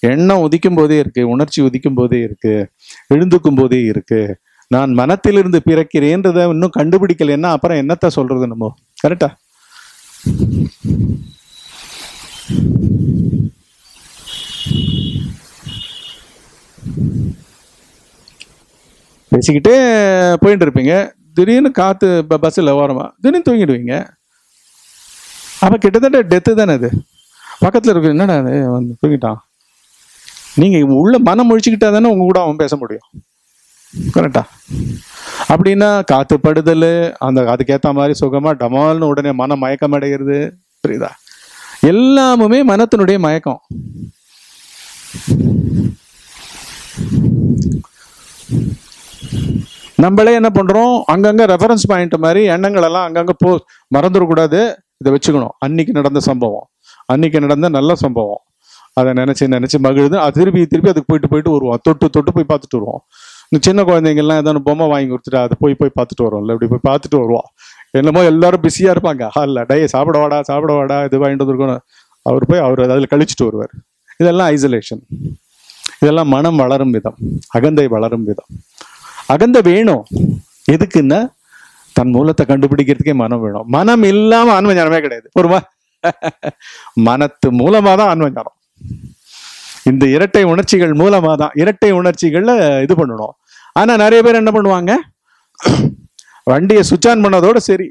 எண்ணம் உதிக்கும் போதே இருக்கு உணர்ச்சி உதிக்கும் போதே இருக்கு எழுந்துக்கும் போதே இருக்கு நான் மனத்திலிருந்து பிறக்கிறேன்றதை இன்னும் கண்டுபிடிக்கலைன்னா அப்புறம் என்னத்த சொல்றது நம்ம கரெக்டா பேசிக்கிட்டே போயிட்டு இருப்பீங்க திடீர்னு காத்து பஸ்ஸில் ஓரமா திடீர்னு தூங்கிடுவீங்க அப்போ கிட்டத்தட்ட டெத்து தானே அது பக்கத்தில் இருக்கு என்னடா அது வந்து தூங்கிட்டான் நீங்கள் உள்ள மனம் முழிச்சுக்கிட்டா தானே உங்க கூட அவன் பேச முடியும் கரெக்டா அப்படின்னா காத்து படுதல் அந்த அதுக்கேற்ற மாதிரி சுகமாக டமால்னு உடனே மனம் மயக்கம் அடைகிறது புரியுதா எல்லாமுமே மனத்தினுடைய மயக்கம் நம்மளே என்ன பண்றோம் அங்கங்க ரெஃபரன்ஸ் பாயிண்ட் மாதிரி எண்ணங்கள் எல்லாம் அங்கங்க போ மறந்துடக்கூடாது இதை வச்சுக்கணும் அன்னைக்கு நடந்த சம்பவம் அன்னைக்கு நடந்த நல்ல சம்பவம் அதை நினைச்சு நினைச்சு மகிழுது அது திருப்பி திருப்பி அதுக்கு போயிட்டு போயிட்டு வருவோம் தொட்டு தொட்டு போய் பார்த்துட்டு வருவோம் இந்த சின்ன குழந்தைங்கள்லாம் ஏதாவது பொம்மை வாங்கி கொடுத்துட்டு அதை போய் போய் பார்த்துட்டு வருவோம்ல இப்படி போய் பார்த்துட்டு வருவோம் என்னமோ எல்லாரும் பிஸியா இருப்பாங்க ஹாலில் டே சாப்பிட வாடா சாப்பிட வாடா இது வாங்கிட்டு வந்துருக்கணும் அவர் போய் அவர் அதில் கழிச்சிட்டு வருவார் இதெல்லாம் ஐசோலேஷன் இதெல்லாம் மனம் வளரும் விதம் அகந்தை வளரும் விதம் அகந்தை வேணும் எதுக்குன்னா தன் மூலத்தை கண்டுபிடிக்கிறதுக்கே மனம் வேணும் மனம் இல்லாம ஆன்ம ஞானமே கிடையாது ஒருமா மனத்து மூலமா தான் ஆன்ம ஞானம் இந்த இரட்டை உணர்ச்சிகள் மூலமா தான் இரட்டை உணர்ச்சிகள்ல இது பண்ணணும் ஆனா நிறைய பேர் என்ன பண்ணுவாங்க வண்டியை சுவிட்ச் ஆன் பண்ணதோட சரி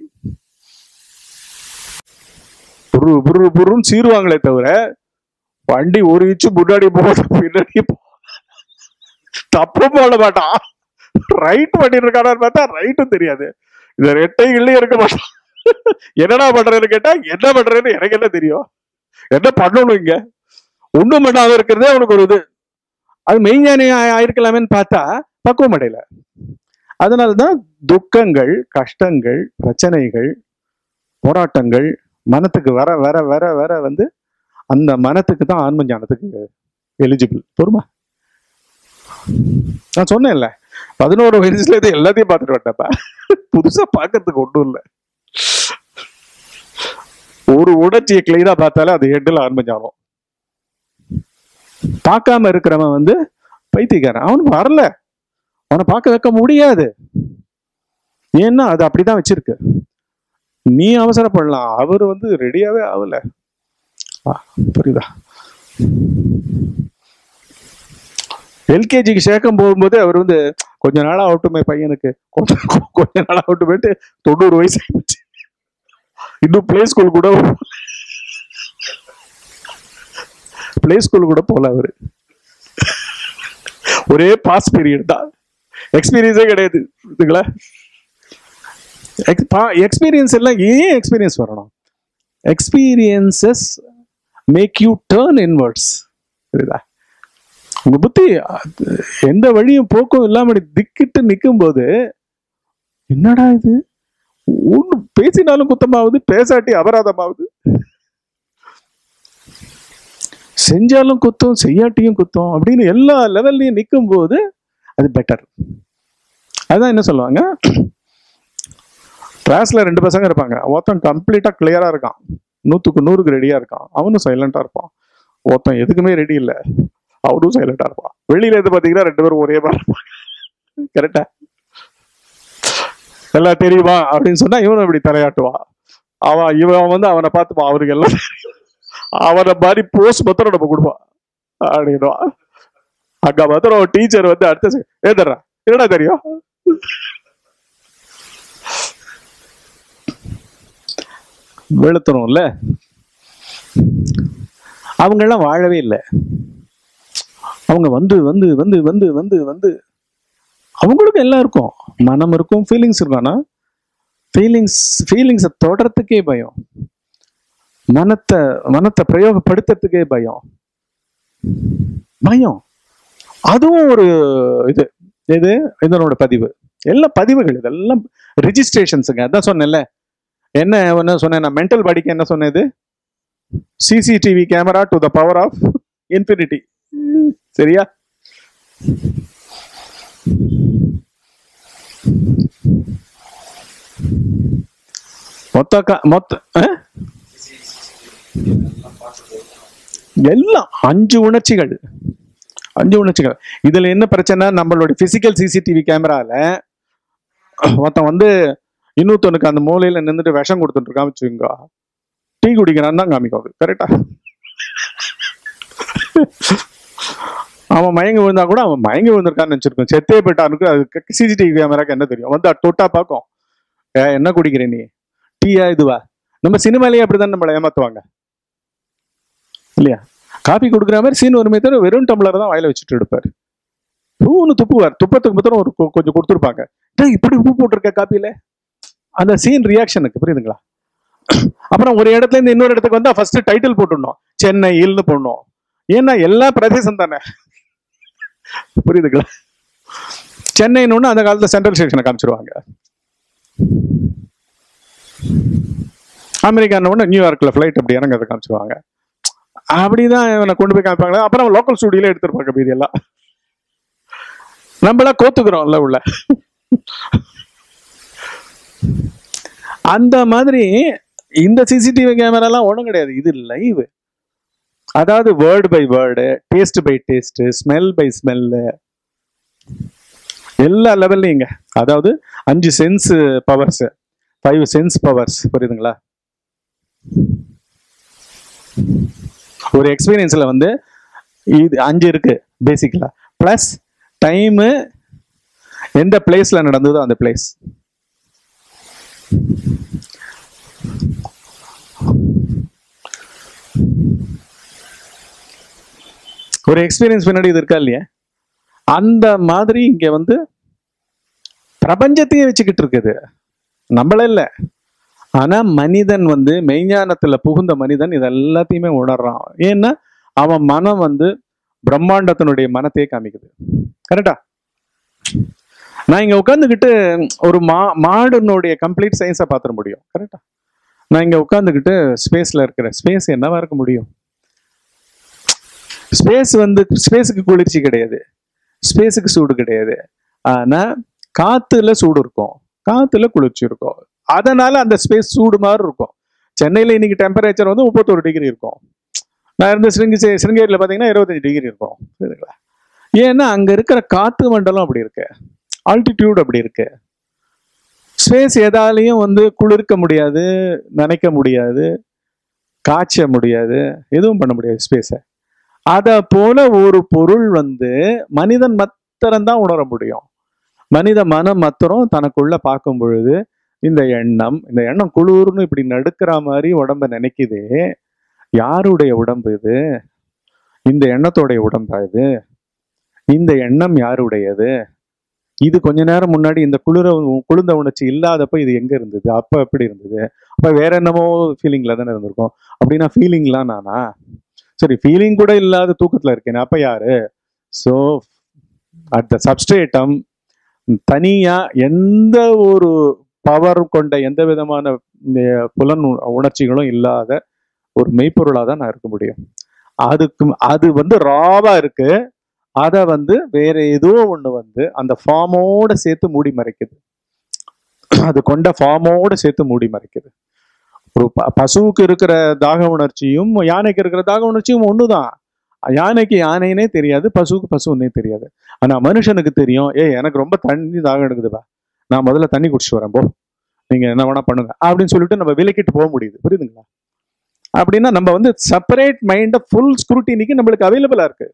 புரு புரு புருன்னு சீருவாங்களே தவிர வண்டி ஒரு இச்சு முன்னாடி போட பின்னாடி போ தப்பு போட மாட்டான் ரைட் பண்ணிட்டு இருக்கானு பார்த்தா ரைட்டும் தெரியாது இந்த ரெட்டைகள்லயும் இருக்க மாட்டான் என்னடா பண்றேன்னு கேட்டா என்ன பண்றேன்னு எனக்கு என்ன தெரியும் என்ன பண்ணணும் இங்க ஒண்ணும் பண்ணாம இருக்கிறதே அவனுக்கு ஒரு இது அது மெய்ஞானி ஆ- ஆயிருக்கலாமேன்னு பார்த்தா பக்குவம் அடையல அதனாலதான் துக்கங்கள் கஷ்டங்கள் பிரச்சனைகள் போராட்டங்கள் மனத்துக்கு வர வர வர வர வந்து அந்த மனத்துக்கு தான் ஆன்ம ஞானத்துக்கு எலிஜிபிள் பொறுமா நான் சொன்னேன்ல பதினோரு வயசுல இது எல்லாத்தையும் பார்த்துட்டு வந்தப்ப புதுசா பார்க்கறதுக்கு ஒன்றும் இல்லை ஒரு உணர்ச்சியை கிளியரா பார்த்தாலே அது ஹெட்டில் ஆன்ம ஞானம் பார்க்காம இருக்கிறவன் வந்து பைத்தியக்காரன் அவனுக்கு வரல அவனை பார்க்க வைக்க முடியாது ஏன்னா அது அப்படிதான் வச்சிருக்கு நீ அவசரப்படலாம் அவர் வந்து ரெடியாவே ஆகல ஆ, புரியுதா எல்கேஜிக்கு சேர்க்கும் போகும்போது அவர் வந்து கொஞ்ச நாளா ஆகட்டுமே பையனுக்கு கொஞ்ச கொஞ்ச நாளா ஆகட்டுமேட்டு தொண்ணூறு வயசு ஆயிடுச்சு இன்னும் பிளே ஸ்கூல் கூட பிளே ஸ்கூல் கூட போல அவரு ஒரே பாஸ் பீரியட் தான் எக்ஸ்பீரியன்ஸே கிடையாது இதுங்களா எக்ஸ்பீரியன்ஸ் எல்லாம் ஏன் எக்ஸ்பீரியன்ஸ் வரணும் experiences make you turn inwards புரியுதா உங்க புத்தி அது எந்த வழியும் போக்கும் இல்லாம இப்படி திக்கிட்டு நிற்கும் போது என்னடா இது ஒண்ணு பேசினாலும் குத்தமாகுது பேசாட்டி அபராதமாகுது செஞ்சாலும் குத்தம் செய்யாட்டியும் குத்தம் அப்படின்னு எல்லா லெவல்லையும் நிற்கும் போது அது பெட்டர் அதான் என்ன சொல்லுவாங்க கிளாஸ்ல ரெண்டு பசங்க இருப்பாங்க ஒருத்தன் கம்ப்ளீட்டா கிளியரா இருக்கான் நூத்துக்கு நூறுக்கு ரெடியா இருக்கான் அவனும் சைலண்டா இருப்பான் ஒருத்தன் எதுக்குமே ரெடி இல்லை அவரும் சைலண்டா இருப்பான் வெளியில இருந்து பாத்தீங்கன்னா ரெண்டு பேரும் ஒரே மாதிரி இருப்பாங்க கரெக்டா எல்லாம் தெரியுமா அப்படின்னு சொன்னா இவனும் இப்படி தலையாட்டுவான் அவன் இவன் வந்து அவனை பார்த்துப்பான் அவருக்கு எல்லாம் தெரியும். அவனை மாதிரி போஸ்ட் பத்திரம் நம்ம கொடுப்பான் அப்படின்னுவான் அங்க மாத்திரம் டீச்சர் வந்து அடுத்த ஏதர்றா என்னடா தெரியும் வெளுத்தணும்ல அவங்கெல்லாம் வாழவே இல்லை அவங்க வந்து வந்து வந்து வந்து வந்து வந்து அவங்களுக்கும் எல்லாம் இருக்கும் மனம் இருக்கும் ஃபீலிங்ஸ் இருக்கும் ஆனா ஃபீலிங்ஸ் ஃபீலிங்ஸை தொடறதுக்கே பயம் மனத்தை மனத்தை பிரயோகப்படுத்துறதுக்கே பயம் பயம் அதுவும் ஒரு இது இது இதனோட பதிவு எல்லாம் பதிவுகள் இதெல்லாம் ரிஜிஸ்ட்ரேஷன்ஸுங்க அதான் சொன்னேன்ல என்ன என்ன சொன்னேன் நான் மென்டல் பாடிக்கு என்ன சொன்னது CCTV camera to the power of infinity சரியா மொத்த கா- மொத்த ஆ? எல்லாம் அஞ்சு உணர்ச்சிகள் அஞ்சு உணர்ச்சிகள் இதுல என்ன பிரச்சனை நம்மளுடைய பிசிக்கல் சிசிடிவி கேமரால ஒருத்தன் வந்து இன்னொருத்தனுக்கு அந்த மூலையில நின்றுட்டு விஷம் கொடுத்துட்டு இருக்கான் வச்சுக்கோங்க டீ குடிக்கிறான்னு தான் காமிக்கும் அது கரெக்டா அவன் மயங்கி விழுந்தா கூட அவன் மயங்கி விழுந்திருக்கான்னு நினைச்சிருக்கோம் செத்தே போயிட்டானுக்கு அது சிசிடிவி கேமராக்கு என்ன தெரியும் வந்து தொட்டா பார்க்கும் ஏ என்ன குடிக்கிற நீ டீயா இதுவா நம்ம சினிமாலேயே அப்படிதான் நம்மளை ஏமாத்துவாங்க இல்லையா காபி கொடுக்குற மாதிரி சீன் வருமே தவிர வெறும் டம்ளர் தான் வாயில வச்சுட்டு எடுப்பார் பூன்னு துப்புவார் துப்பத்துக்கு மாத்திரம் ஒரு கொ- கொஞ்சம் கொடுத்துருப்பாங்க டேய், இப்படி உப்பு போட்டிருக்க காப்பியில அந்த சீன் ரியாக்ஷனுக்கு புரியுதுங்களா அப்புறம் ஒரு இடத்துல இருந்து இன்னொரு இடத்துக்கு வந்தா ஃபர்ஸ்ட் டைட்டில் போட்டுடணும் சென்னை இல்னு போடணும் ஏன்னா எல்லா பிரதேசம் தானே புரியுதுங்களா சென்னைன்னு ஒண்ணு அந்த காலத்துல சென்ட்ரல் ஸ்டேஷனை காமிச்சிருவாங்க அமெரிக்கான ஒன்று நியூயார்க்ல ஃப்ளைட் அப்படி இறங்கறத காமிச்சிருவாங்க அப்படிதான் இவனை கொண்டு போய் காமிப்பாங்க அப்புறம் லோக்கல் ஸ்டுடியோல எடுத்திருப்பாங்க மீதி எல்லாம் நம்மளா கோத்துக்கிறோம்ல உள்ள அந்த மாதிரி இந்த சிசிடிவி கேமராலாம் ஒன்றும் கிடையாது இது லைவ் அதாவது word by word taste by taste smell by smell எல்லா லெவல்லையுங்க அதாவது அஞ்சு sense powers five sense powers புரியுதுங்களா ஒரு எக்ஸ்பீரியன்ஸ்ல வந்து இது அஞ்சு இருக்கு பேசிக்கலா ப்ளஸ் டைமு எந்த பிளேஸ்ல நடந்ததோ அந்த பிளேஸ் ஒரு எக்ஸ்பீரியன்ஸ் பின்னாடி இது இருக்கா இல்லையா அந்த மாதிரி இங்க வந்து பிரபஞ்சத்தையே வச்சுக்கிட்டு இருக்குது நம்மள இல்ல ஆனா மனிதன் வந்து மெய்ஞானத்துல புகுந்த மனிதன் இது எல்லாத்தையுமே உணர்றான் ஏன்னா அவன் மனம் வந்து பிரம்மாண்டத்தினுடைய மனத்தையே காமிக்குது கரெக்டா நான் இங்க உட்காந்துக்கிட்டு ஒரு மா மாடுனுடைய கம்ப்ளீட் சயின்ஸை பார்த்துட முடியும் கரெக்டா நான் இங்க உட்காந்துக்கிட்டு ஸ்பேஸ்ல இருக்கிறேன் ஸ்பேஸ் என்னவா இருக்க முடியும் ஸ்பேஸ் வந்து ஸ்பேஸுக்கு குளிர்ச்சி கிடையாது ஸ்பேஸுக்கு சூடு கிடையாது ஆனா காத்துல சூடு இருக்கும் காத்துல குளிர்ச்சி இருக்கும் அதனால அந்த ஸ்பேஸ் சூடு மாதிரி இருக்கும் சென்னையில இன்னைக்கு டெம்பரேச்சர் வந்து முப்பத்தொரு டிகிரி இருக்கும் நான் இருந்த சிருங்கி சிருங்கேரியில் பார்த்தீங்கன்னா இருபத்தஞ்சு டிகிரி இருக்கும் புரியுதுங்களா ஏன்னா அங்க இருக்கிற காத்து மண்டலம் அப்படி இருக்கு ஆல்டிடியூட் அப்படி இருக்கு ஸ்பேஸ் எதாலையும் வந்து குளிர்க்க முடியாது நினைக்க முடியாது காய்ச்ச முடியாது எதுவும் பண்ண முடியாது ஸ்பேஸை அதை போல ஒரு பொருள் வந்து மனிதன் மாத்திரம் தான் உணர முடியும் மனித மனம் மாத்திரம் தனக்குள்ள பார்க்கும் பொழுது இந்த எண்ணம் இந்த எண்ணம் குளிர்னு இப்படி நடுக்கிற மாதிரி உடம்ப நினைக்குது யாருடைய உடம்பு இது இந்த எண்ணத்தோடைய உடம்பா இது இந்த எண்ணம் யாருடையது இது கொஞ்ச நேரம் முன்னாடி இந்த குளிர குளிர்ந்த உணர்ச்சி இல்லாதப்ப இது எங்க இருந்தது அப்ப எப்படி இருந்தது அப்ப வேற என்னமோ ஃபீலிங்ல தானே இருந்திருக்கும் அப்படின்னா ஃபீலிங்லாம் நானா சரி ஃபீலிங் கூட இல்லாத தூக்கத்துல இருக்கேன் அப்ப யாரு ஸோ அட் த சப்ஸ்ட்ரேட்டம் தனியா எந்த ஒரு பவர் கொண்ட எந்த விதமான இந்த புலன் உ- உணர்ச்சிகளும் இல்லாத ஒரு மெய்ப்பொருளாக தான் நான் இருக்க முடியும் அதுக்கு அது வந்து ராவா இருக்கு அதை வந்து வேற ஏதோ ஒண்ணு வந்து அந்த ஃபார்மோட சேர்த்து மூடி மறைக்குது அது கொண்ட ஃபார்மோட சேர்த்து மூடி மறைக்குது ஒரு ப- பசுவுக்கு இருக்கிற தாக உணர்ச்சியும் யானைக்கு இருக்கிற தாக உணர்ச்சியும் ஒண்ணுதான் யானைக்கு யானைனே தெரியாது பசுவுக்கு பசுன்னே தெரியாது ஆனா மனுஷனுக்கு தெரியும் ஏய் எனக்கு ரொம்ப தண்ணி தாகம் எடுக்குதுப்பா நான் முதல்ல தண்ணி குடிச்சிட்டு வரேன் போ நீங்க என்ன வேணா பண்ணுங்க அப்படின்னு சொல்லிட்டு நம்ம விலக்கிட்டு போக முடியுது புரியுதுங்களா அப்படின்னா நம்ம வந்து செப்பரேட் மைண்ட ஃபுல் ஸ்க்ரூட்டினிக்கு நம்மளுக்கு அவைலபிளா இருக்கு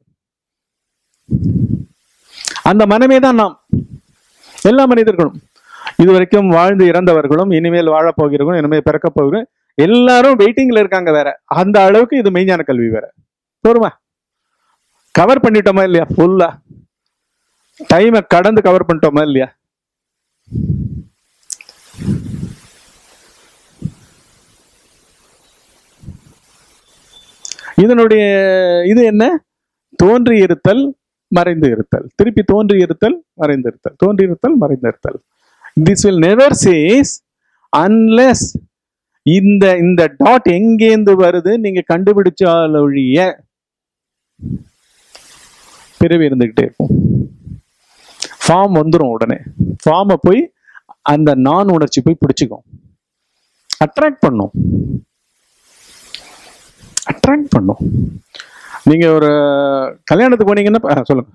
அந்த மனமே தான் நாம் எல்லா மனிதர்களும் இதுவரைக்கும் வாழ்ந்து இறந்தவர்களும் இனிமேல் வாழப் போகிறவங்களும் இனிமேல் பிறக்க போகிறோம் எல்லாரும் வெயிட்டிங்ல இருக்காங்க வேற அந்த அளவுக்கு இது மெய்ஞான கல்வி வேற போருமா கவர் பண்ணிட்டோமா இல்லையா ஃபுல்லா டைமை கடந்து கவர் பண்ணிட்டோமா இல்லையா இதனுடைய இது என்ன தோன்றி இருத்தல் மறைந்து இருத்தல் திருப்பி தோன்றி இருத்தல் மறைந்து இருத்தல் தோன்றி இருத்தல் மறைந்து இருத்தல் this will never cease unless இந்த இந்த டாட் எங்கேந்து வருது நீங்க கண்டுபிடிச்சால் ஒழிய பிறவி இருந்துகிட்டே இருக்கும் ஃபார்ம் வந்துடும் உடனே ஃபார்மை போய் அந்த நான் உணர்ச்சி போய் பிடிச்சிக்கும் அட்ராக்ட் பண்ணும் அட்ராக்ட் பண்ணும் நீங்க ஒரு கல்யாணத்துக்கு போனீங்கன்னா ஆ, சொல்லுங்க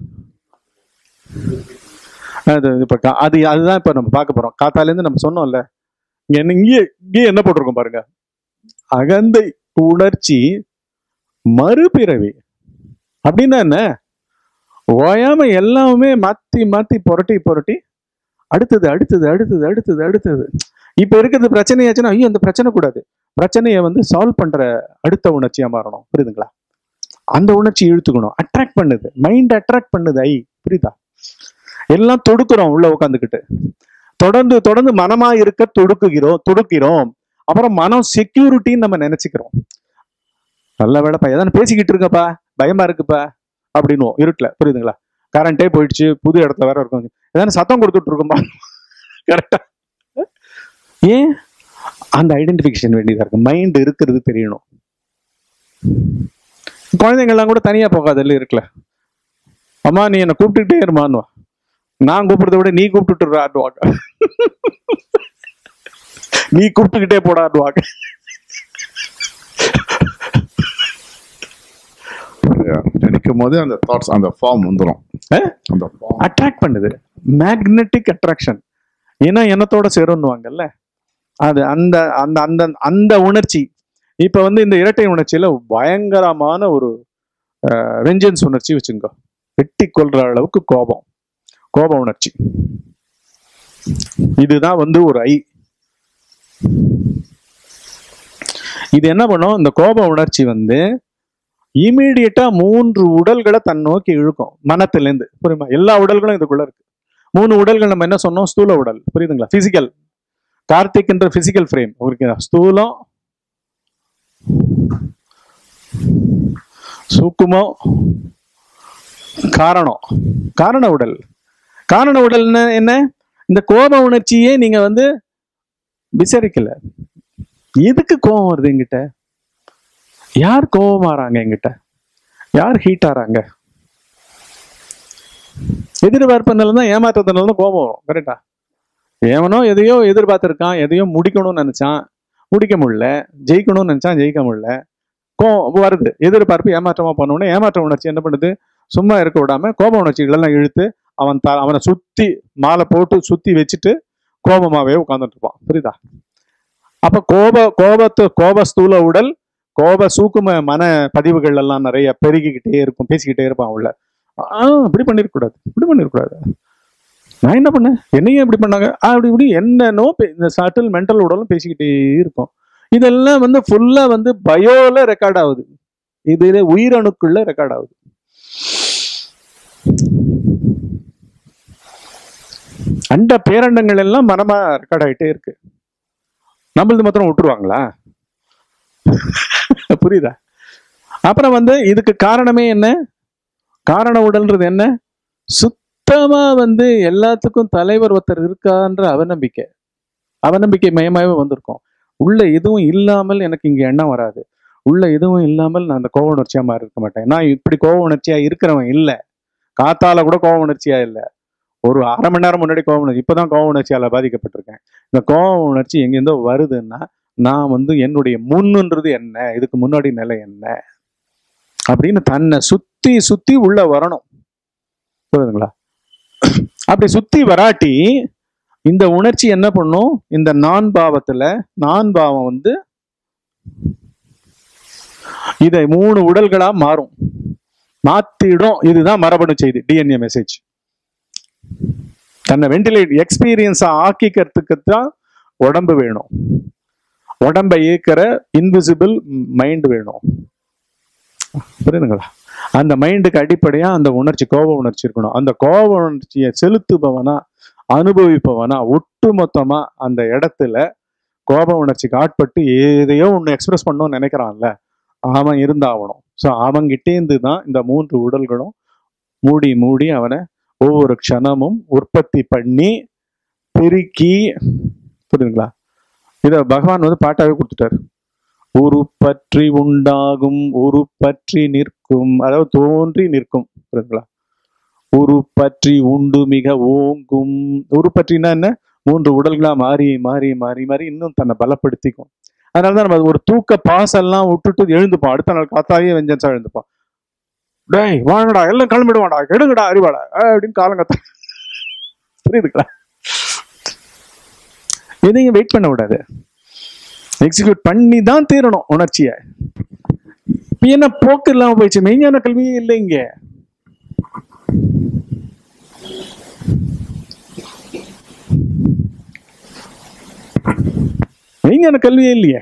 அது இப்ப கா- அது அதுதான் இப்ப நம்ம பார்க்க போறோம் காத்தால இருந்து நம்ம சொன்னோம்ல இங்க என்ன இங்கே இங்கே என்ன போட்டிருக்கோம் பாருங்க அகந்தை உணர்ச்சி மறுபிறவி அப்படின்னா என்ன ஓயாம எல்லாமே மாத்தி மாத்தி புரட்டி புரட்டி அடுத்தது அடுத்தது அடுத்தது அடுத்தது அடுத்தது இப்ப இருக்கிறது பிரச்சனையாச்சுன்னா ஐயோ அந்த பிரச்சனை கூடாது பிரச்சனையை வந்து சால்வ் பண்ற அடுத்த உணர்ச்சியா மாறணும் புரியுதுங்களா அந்த உணர்ச்சி இழுத்துக்கணும் அட்ராக்ட் பண்ணுது மைண்ட் அட்ராக்ட் பண்ணுது ஐ புரியுதா எல்லாம் தொடுக்கிறோம் உள்ள உட்காந்துக்கிட்டு தொடர்ந்து தொடர்ந்து மனமா இருக்க தொடுக்குகிறோம் தொடுக்கிறோம் அப்புறம் மனம் செக்யூரிட்டின்னு நம்ம நினைச்சுக்கிறோம் நல்ல வேலைப்பா ஏதாவது பேசிக்கிட்டு இருக்கப்பா பயமா இருக்குப்பா அப்படின்னுவோம் இருட்டுல புரியுதுங்களா கரண்டே போயிடுச்சு புது இடத்துல வேற இருக்கும் ஏதாவது சத்தம் கொடுத்துட்டு இருக்கோம்பா கரெக்டா ஏன் அந்த ஐடென்டிஃபிகேஷன் வேண்டியதா இருக்கு மைண்ட் இருக்கிறது தெரியணும் குழந்தைங்கள்லாம் கூட தனியா போகாதல்ல இருக்குல்ல அம்மா நீ என்னை கூப்பிட்டுக்கிட்டே இருமான்னுவா நான் கூப்பிடுறத விட நீ கூப்பிட்டுட்டு ஆடுவாங்க நீ கூப்பிட்டுக்கிட்டே போட ஆடுவாங்க நினைக்கும் போது அந்த தாட்ஸ் அந்த ஃபார்ம் வந்துடும் அஹ்? அந்த ஃபார்ம் அட்ராக்ட் பண்ணுது மேக்னெட்டிக் அட்ராக்ஷன் ஏன்னா எண்ணத்தோட சேரும்னுவாங்கல்ல அது அந்த அந்த அந்த அந்த உணர்ச்சி இப்ப வந்து இந்த இரட்டை உணர்ச்சியில பயங்கரமான ஒரு வெஞ்சன்ஸ் உணர்ச்சி வச்சுங்க வெட்டி கொள்ற அளவுக்கு கோபம் கோப உணர்ச்சி இதுதான் வந்து ஒரு ஐ இது என்ன பண்ணும் இந்த கோப உணர்ச்சி வந்து இமீடியட்டா மூன்று உடல்களை தன் நோக்கி இழுக்கும் மனத்திலேருந்து புரியுமா எல்லா உடல்களும் இதுக்குள்ள இருக்கு மூணு உடல்கள் நம்ம என்ன சொன்னோம் ஸ்தூல உடல் புரியுதுங்களா பிசிக்கல் கார்த்திக்ன்ற பிசிக்கல் ஃப்ரேம் ஓகே ஸ்தூலம் சூக்குமம் காரணம் காரண உடல் காரண உடல்னா என்ன இந்த கோப உணர்ச்சியே நீங்க வந்து விசாரிக்கல எதுக்கு கோபம் வருது என்கிட்ட யார் கோபமாறாங்க என்கிட்ட யார் ஹீட் ஆறாங்க எதிர்பார்ப்புனால தான் ஏமாற்றத்தினால தான் கோபம் வரும் கரெக்டா ஏவனோ எதையோ எதிர்பார்த்திருக்கான் எதையோ முடிக்கணும்னு நினைச்சான் முடிக்க முடியல ஜெயிக்கணும்னு நினைச்சான் ஜெயிக்க முடியல கோபம் வருது எதிர்பார்ப்பு ஏமாற்றமா பண்ணோன்னே ஏமாற்ற உணர்ச்சி என்ன பண்ணுது சும்மா இருக்க விடாம கோப உணர்ச்சிகள் எல்லாம் இழுத்து அவன் த அவனை சுத்தி மாலை போட்டு சுத்தி வச்சுட்டு கோபமாவே உட்கார்ந்துட்டு இருப்பான் புரியுதா அப்ப கோப கோபத்து கோப ஸ்தூல உடல் கோப சூக்கும மன பதிவுகள் எல்லாம் நிறைய பெருகிக்கிட்டே இருக்கும் பேசிக்கிட்டே இருப்பான் உள்ள ஆ இப்படி பண்ணிருக்கூடாது இப்படி பண்ணிருக்கூடாது நான் என்ன பண்ணேன் என்னையும் இப்படி பண்ணாங்க ஆ, அப்படி இப்படி என்னன்னோ பே- இந்த சட்டில் மென்டல் உடலும் பேசிக்கிட்டே இருக்கும் இதெல்லாம் வந்து ஃபுல்லா வந்து பயோல ரெக்கார்ட் ஆகுது இது உயிரணுக்குள்ள ரெக்கார்ட் ஆகுது அண்ட பேரண்டங்கள் எல்லாம் மனமா ரெக்கார்ட் ஆயிட்டே இருக்கு நம்மளது மாத்திரம் விட்டுருவாங்களா புரியுதா அப்புறம் வந்து இதுக்கு காரணமே என்ன காரண உடல்ன்றது என்ன சுத்தமா வந்து எல்லாத்துக்கும் தலைவர் ஒருத்தர் இருக்கான்ற அவநம்பிக்கை அவநம்பிக்கை மயமாவே வந்திருக்கும் உள்ள எதுவும் இல்லாமல் எனக்கு இங்க எண்ணம் வராது உள்ள எதுவும் இல்லாமல் நான் அந்த கோவ உணர்ச்சியா மாறி இருக்க மாட்டேன் நான் இப்படி கோவ உணர்ச்சியா இருக்கிறவன் இல்ல காத்தால கூட கோவ உணர்ச்சியா இல்ல ஒரு அரை மணி நேரம் முன்னாடி கோவ உணர்ச்சி இப்பதான் கோவ உணர்ச்சியால பாதிக்கப்பட்டிருக்கேன் இந்த கோவ உணர்ச்சி எங்கேருந்தோ வருதுன்னா நான் வந்து என்னுடைய முன்னுன்றது என்ன இதுக்கு முன்னாடி நிலை என்ன அப்படின்னு தன்னை சுத்தி சுத்தி உள்ள வரணும் புரியுதுங்களா அப்படி சுத்தி வராட்டி இந்த உணர்ச்சி என்ன பண்ணும் இந்த நான் பாவத்துல நான் பாவம் வந்து இதை மூணு உடல்களா மாறும் மாத்திடும் இதுதான் மரபணு செய்தி டிஎன்ஏ மெசேஜ் தன்னை வெண்டிலேட் எக்ஸ்பீரியன்ஸா ஆக்கிக்கிறதுக்கு தான் உடம்பு வேணும் உடம்பை இயக்கிற இன்விசிபிள் மைண்ட் வேணும் புரியுதுங்களா அந்த மைண்டுக்கு அடிப்படையா அந்த உணர்ச்சி கோப உணர்ச்சி இருக்கணும் அந்த கோப உணர்ச்சியை செலுத்துபவனா அனுபவிப்பவனா ஒட்டுமொத்தமா அந்த இடத்துல கோப உணர்ச்சிக்கு ஆட்பட்டு எதையோ ஒன்று எக்ஸ்பிரஸ் பண்ணணும்னு நினைக்கிறான்ல அவன் இருந்தாகணும் ஸோ அவன்கிட்டேருந்து தான் இந்த மூன்று உடல்களும் மூடி மூடி அவனை ஒவ்வொரு க்ஷணமும் உற்பத்தி பண்ணி பெருக்கி புரியுதுங்களா இதை பகவான் வந்து பாட்டாவே கொடுத்துட்டாரு உரு பற்றி உண்டாகும் உரு பற்றி நிற்கும் அதாவது தோன்றி நிற்கும் புரியுதுங்களா உரு பற்றி உண்டு மிக ஓங்கும் உரு பற்றினா என்ன மூன்று உடல்களா மாறி மாறி மாறி மாறி இன்னும் தன்னை பலப்படுத்திக்கும் அதனாலதான் நம்ம ஒரு தூக்க பாசெல்லாம் விட்டுட்டு எழுந்துப்போம் அடுத்த நாள் காத்தாயே வெஞ்சன்ஸா எழுந்துப்போம் டேய் வாங்கடா எல்லாம் கிளம்பிடுவாடா எடுங்கடா அறிவாடா அப்படின்னு காலங்கத்த புரியுதுங்களா எதையும் வெயிட் பண்ண விடாது எக்ஸிக்யூட் பண்ணி தான் தீரணும் உணர்ச்சியை இப்ப என்ன போக்கு இல்லாம போயிடுச்சு மெய்ஞான கல்வியே இல்லை இங்க மெய்ஞான கல்வியே இல்லையே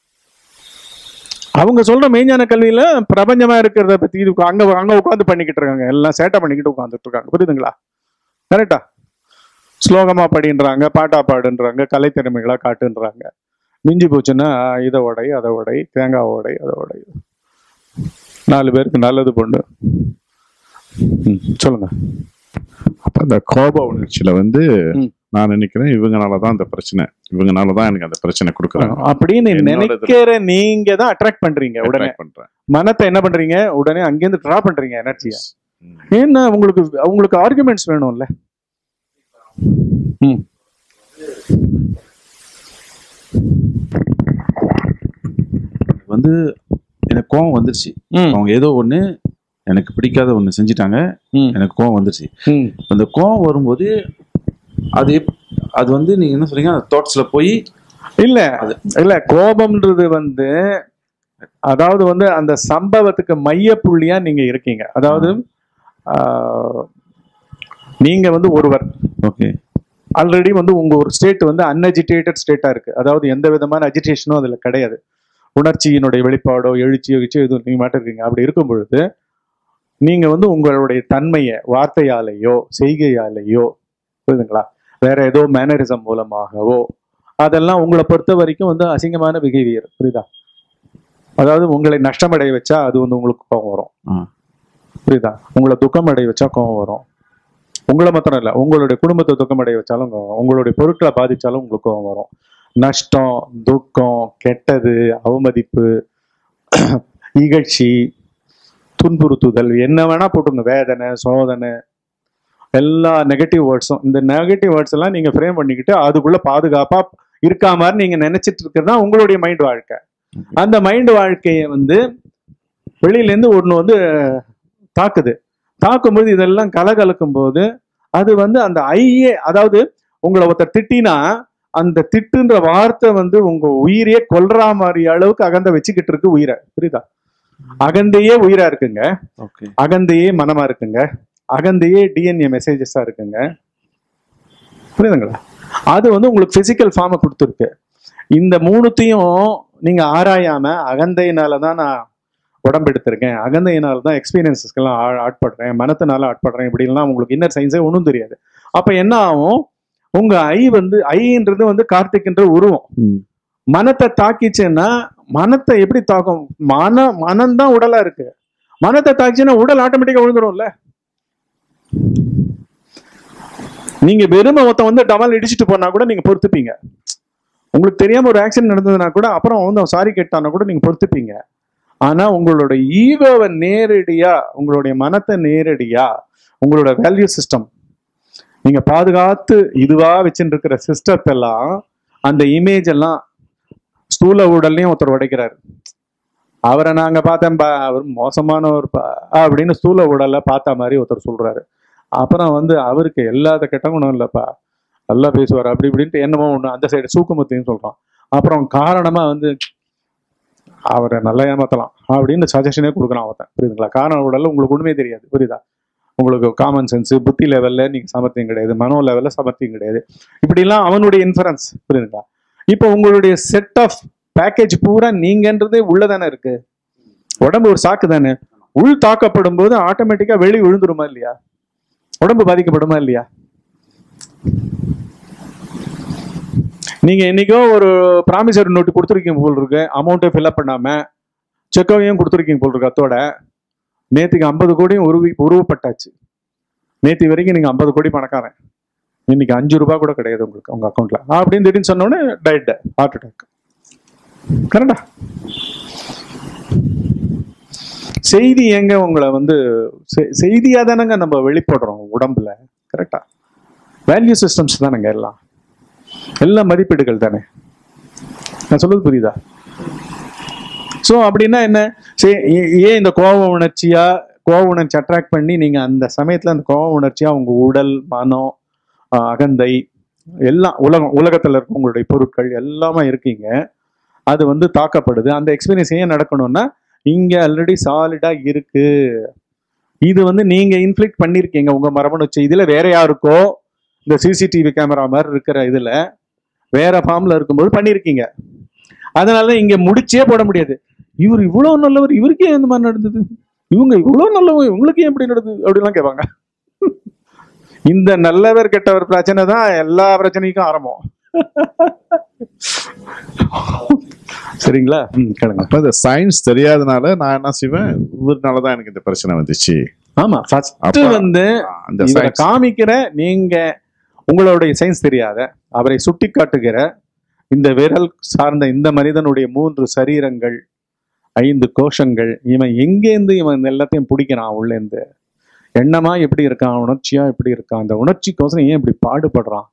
அவங்க சொல்ற மெய்ஞான கல்வியில பிரபஞ்சமா இருக்கிறத பத்தி இது அங்க அங்க உட்காந்து பண்ணிக்கிட்டு இருக்காங்க எல்லாம் சேட்டை பண்ணிக்கிட்டு உட்காந்துட்டு இருக்காங்க புரியுதுங்களா கரெக்டா ஸ்லோகமா படின்றாங்க பாட்டா பாடுன்றாங்க கலைத்திறமைகளா காட்டுன்றாங்க மிஞ்சி போச்சுன்னா இதை உடை அதை உடை தேங்காய் உடை அதை உடை நாலு பேருக்கு நல்லது பொண்ணு ம், சொல்லுங்க அப்ப அந்த கோப உணர்ச்சியில வந்து ம். நான் நினைக்கிறேன் இவங்கனால தான் அந்த பிரச்சனை இவங்கனால தான் எனக்கு அந்த பிரச்சனை கொடுக்குறாங்க அப்படின்னு என்னோட இதுல- நினைக்கிற நீங்க தான் அட்ராக்ட் பண்றீங்க உடனே Attract பண்றேன் மனத்தை என்ன பண்றீங்க உடனே அங்கேருந்து ட்ரா பண்றீங்க எனர்ஜியை ம். ஏன்னா உங்களுக்கு உங்களுக்கு ஆர்குமெண்ட்ஸ் வேணும்ல ம் வந்து எனக்கு கோவம் வந்துருச்சு ம் அவங்க ஏதோ ஒண்ணு எனக்கு பிடிக்காத ஒண்ணு செஞ்சுட்டாங்க ம் எனக்கு கோவம் வந்துருச்சு ம் அந்த கோவம் வரும்போது அது எப்- அது வந்து நீங்க என்ன சொல்றீங்க அந்த தாட்ஸ்ல போய் இல்ல அது- இல்ல கோபம்ன்றது வந்து அதாவது வந்து அந்த சம்பவத்துக்கு மைய புள்ளியா நீங்க இருக்கீங்க அதாவது ஆஹ், நீங்க வந்து ஒருவர் ஓகே ஆல்ரெடி வந்து உங்க ஒரு ஸ்டேட் வந்து அன்அஜிடேட்டட் ஸ்டேட்டா இருக்கு அதாவது எந்த விதமான அஜிடேஷனும் அதுல கிடையாது உணர்ச்சியினுடைய வெளிப்பாடோ எழுச்சியோ கிச்சியோ எதுவும் நீங்க மாட்ட இருக்கீங்க அப்படி இருக்கும் பொழுது நீங்க வந்து உங்களுடைய தன்மையை வார்த்தையாலேயோ செய்கையாலேயோ புரியுதுங்களா வேற ஏதோ மேனரிசம் மூலமாகவோ அதெல்லாம் உங்களை பொறுத்த வரைக்கும் வந்து அசிங்கமான பிஹேவியர் புரியுதா அதாவது உங்களை நஷ்டமடைய வச்சா அது வந்து உங்களுக்கு கோபம் வரும் ஆ. புரியுதா உங்களை துக்கம் அடைய வச்சா கோபம் வரும் உங்களை மாத்திரம் இல்லை உங்களுடைய குடும்பத்தை துக்கம் அடைய வச்சாலும் கோபம் வரும். உங்களுடைய பொருட்களை பாதிச்சாலும் உங்களுக்கு கோபம் வரும் நஷ்டம் துக்கம் கெட்டது அவமதிப்பு இகழ்ச்சி துன்புறுத்துதல் என்ன வேணா போட்டுங்க வேதனை சோதனை எல்லா நெகட்டிவ் வேர்ட்ஸும் இந்த நெகட்டிவ் வேர்ட்ஸ் எல்லாம் நீங்க ஃப்ரேம் பண்ணிக்கிட்டு அதுக்குள்ள பாதுகாப்பா இருக்கா மாதிரி நீங்க நினைச்சிட்டு இருக்கிறது தான் உங்களுடைய மைண்ட் வாழ்க்கை அந்த மைண்ட் வாழ்க்கையை வந்து வெளியில இருந்து ஒண்ணு வந்து தாக்குது தாக்கும்போது இதெல்லாம் கலகலக்கும் போது அது வந்து அந்த ஐயே அதாவது உங்களை ஒருத்தர் திட்டினா அந்த திட்டுன்ற வார்த்தை வந்து உங்க உயிரையே கொல்ற மாதிரி அளவுக்கு அகந்த வச்சுக்கிட்டு இருக்கு உயிரை புரியுதா அகந்தையே உயிரா இருக்குங்க ஓகே அகந்தையே மனமா இருக்குங்க அகந்தையே டிஎன்ஏ மெசேஜஸா இருக்குங்க புரியுதுங்களா அது வந்து உங்களுக்கு பிசிக்கல் ஃபார்மை கொடுத்துருக்கு இந்த மூணுத்தையும் நீங்க ஆராயாம அகந்தையினால தான் நான் உடம்பு எடுத்திருக்கேன் அகந்தையினால தான் எக்ஸ்பீரியன்ஸஸ்க்கெல்லாம் ஆ- ஆட்படுறேன் மனத்தினால ஆட்படுறேன் இப்படிலாம் உங்களுக்கு இன்னர் சயின்ஸே ஒன்றும் தெரியாது அப்ப என்ன ஆகும் உங்க ஐ வந்து ஐன்றது வந்து கார்த்திக்ன்ற உருவம் ம். மனத்தை தாக்கிச்சுன்னா மனத்தை எப்படி தாக்கும் மன மனம்தான் உடலா இருக்கு மனத்தை தாக்கிச்சுன்னா உடல் ஆட்டோமேட்டிக்கா விழுந்துரும்ல நீங்க வெறுமை ஒருத்தன் வந்து டமால் இடிச்சிட்டு போனா கூட நீங்க பொறுத்துப்பீங்க உங்களுக்கு தெரியாம ஒரு ஆக்சிடென்ட் நடந்ததுன்னா கூட அப்புறம் வந்து அவன் சாரி கேட்டானா கூட நீங்க பொறுத்துப்பீங்க ஆனா உங்களோட ஈகோவை நேரடியா உங்களுடைய மனத்தை நேரடியா உங்களோட வேல்யூ சிஸ்டம் நீங்க பாதுகாத்து இதுவா வச்சுட்டு இருக்கிற சிஸ்டத்தெல்லாம் அந்த இமேஜ் எல்லாம் ஸ்தூல உடல்லையும் ஒருத்தர் உடைக்கிறாரு அவரை நாங்க பார்த்தேன்பா அவர் மோசமானவர்ப்பா அப்படின்னு ஸ்தூல உடலை பார்த்த மாதிரி ஒருத்தர் சொல்றாரு அப்புறம் வந்து அவருக்கு எல்லாத்த கெட்ட குணம் இல்லைப்பா நல்லா பேசுவார் அப்படி இப்படின்ட்டு என்னமோ ஒன்று அந்த சைடு சூக்குமத்தையும் சொல்றான் அப்புறம் காரணமா வந்து அவரை நல்லா ஏமாத்தலாம் அப்படின்னு சஜஷனே கொடுக்குறான் அவன் புரியுதுங்களா காரண உடல்ல உங்களுக்கு ஒண்ணுமே தெரியாது புரியுதா உங்களுக்கு காமன் சென்ஸ் புத்தி லெவல்ல நீங்க சமர்த்தியம் கிடையாது மனோ லெவல்ல சமர்த்தியம் கிடையாது இப்படிலாம் அவனுடைய இன்ஃபரன்ஸ் புரியுதுங்களா இப்போ உங்களுடைய செட் ஆஃப் பேக்கேஜ் பூரா நீங்கன்றதே உள்ளதானே இருக்கு உடம்பு ஒரு சாக்கு தானே உள் தாக்கப்படும் போது ஆட்டோமேட்டிக்கா வெளி விழுந்துருமா இல்லையா உடம்பு பாதிக்கப்படுமா இல்லையா நீங்க என்னைக்கோ ஒரு ப்ராமிசரி நோட்டு கொடுத்துருக்கீங்க போல் இருக்கு அமௌண்ட்டை ஃபில்அப் பண்ணாம செக்கவையும் கொடுத்துருக்கீங்க போல் இருக்கு அத்தோட நேத்துக்கு ஐம்பது கோடியும் உருவி உருவப்பட்டாச்சு நேத்து வரைக்கும் நீங்க ஐம்பது கோடி பணக்காரன் இன்னைக்கு அஞ்சு ரூபாய் கூட கிடையாது உங்களுக்கு உங்க அக்கௌண்ட்ல அப்படின்னு திடீர்னு சொன்ன உடனே டயட் ஹார்ட் அட்டாக் கரெக்டா செய்தி எங்க உங்களை வந்து செ- செய்தியா தானங்க நம்ம வெளிப்படுறோம் உடம்புல கரெக்டா வேல்யூ சிஸ்டம்ஸ் தானங்க எல்லாம் எல்லாம் மதிப்பீடுகள் தானே நான் சொல்றது புரியுதா ஸோ அப்படின்னா என்ன சரி ஏ- ஏன் இந்த கோப உணர்ச்சியா கோவ உணர்ச்சி அட்ராக்ட் பண்ணி நீங்க அந்த சமயத்துல அந்த கோவ உணர்ச்சியா உங்க உடல் மனம் ஆஹ் அகந்தை எல்லாம் உலகம் உலகத்துல இருக்க உங்களுடைய பொருட்கள் எல்லாமே இருக்கீங்க அது வந்து தாக்கப்படுது அந்த எக்ஸ்பீரியன்ஸ் ஏன் நடக்கணும்னா இங்க ஆல்ரெடி சாலிடா இருக்கு இது வந்து நீங்க இன்ஃபிளிக்ட் பண்ணிருக்கீங்க உங்க மரபணு செய்தியில வேற யாருக்கோ இந்த சிசிடிவி கேமரா மாதிரி இருக்கிற இதுல வேற ஃபார்ம்ல இருக்கும்போது பண்ணிருக்கீங்க அதனால இங்க முடிச்சே போட முடியாது இவர் இவ்வளவு நல்லவர் இவருக்கே இந்த மாதிரி நடந்தது இவங்க இவ்வளவு நல்லவங்க இவங்களுக்கு ஏன் இப்படி நடந்தது அப்படிலாம் கேட்பாங்க இந்த நல்லவர் கெட்டவர் பிரச்சனை தான் எல்லா பிரச்சனைக்கும் ஆரம்பம் சரிங்களா ம் கேளுங்க அப்ப இந்த சயின்ஸ் தெரியாதனால நான் என்ன செய்வேன் இவருனால தான் எனக்கு இந்த பிரச்சனை வந்துச்சு ஆமா ஃபர்ஸ்ட் அப்ப வந்து அந்த இவரை சயின்ஸ் காமிக்கிற நீங்க உங்களுடைய சயின்ஸ் தெரியாத அவரை சுட்டி காட்டுகிற இந்த விரல் சார்ந்த இந்த மனிதனுடைய மூன்று சரீரங்கள் ஐந்து கோஷங்கள் இவன் எங்கேருந்து இவன் இந்த எல்லாத்தையும் பிடிக்கிறான் உள்ளேருந்து எண்ணமா எப்படி இருக்கான் உணர்ச்சியா எப்படி இருக்கான் அந்த உணர்ச்சிக்கோசரம் ஏன் இப்படி பாடுபடுறான்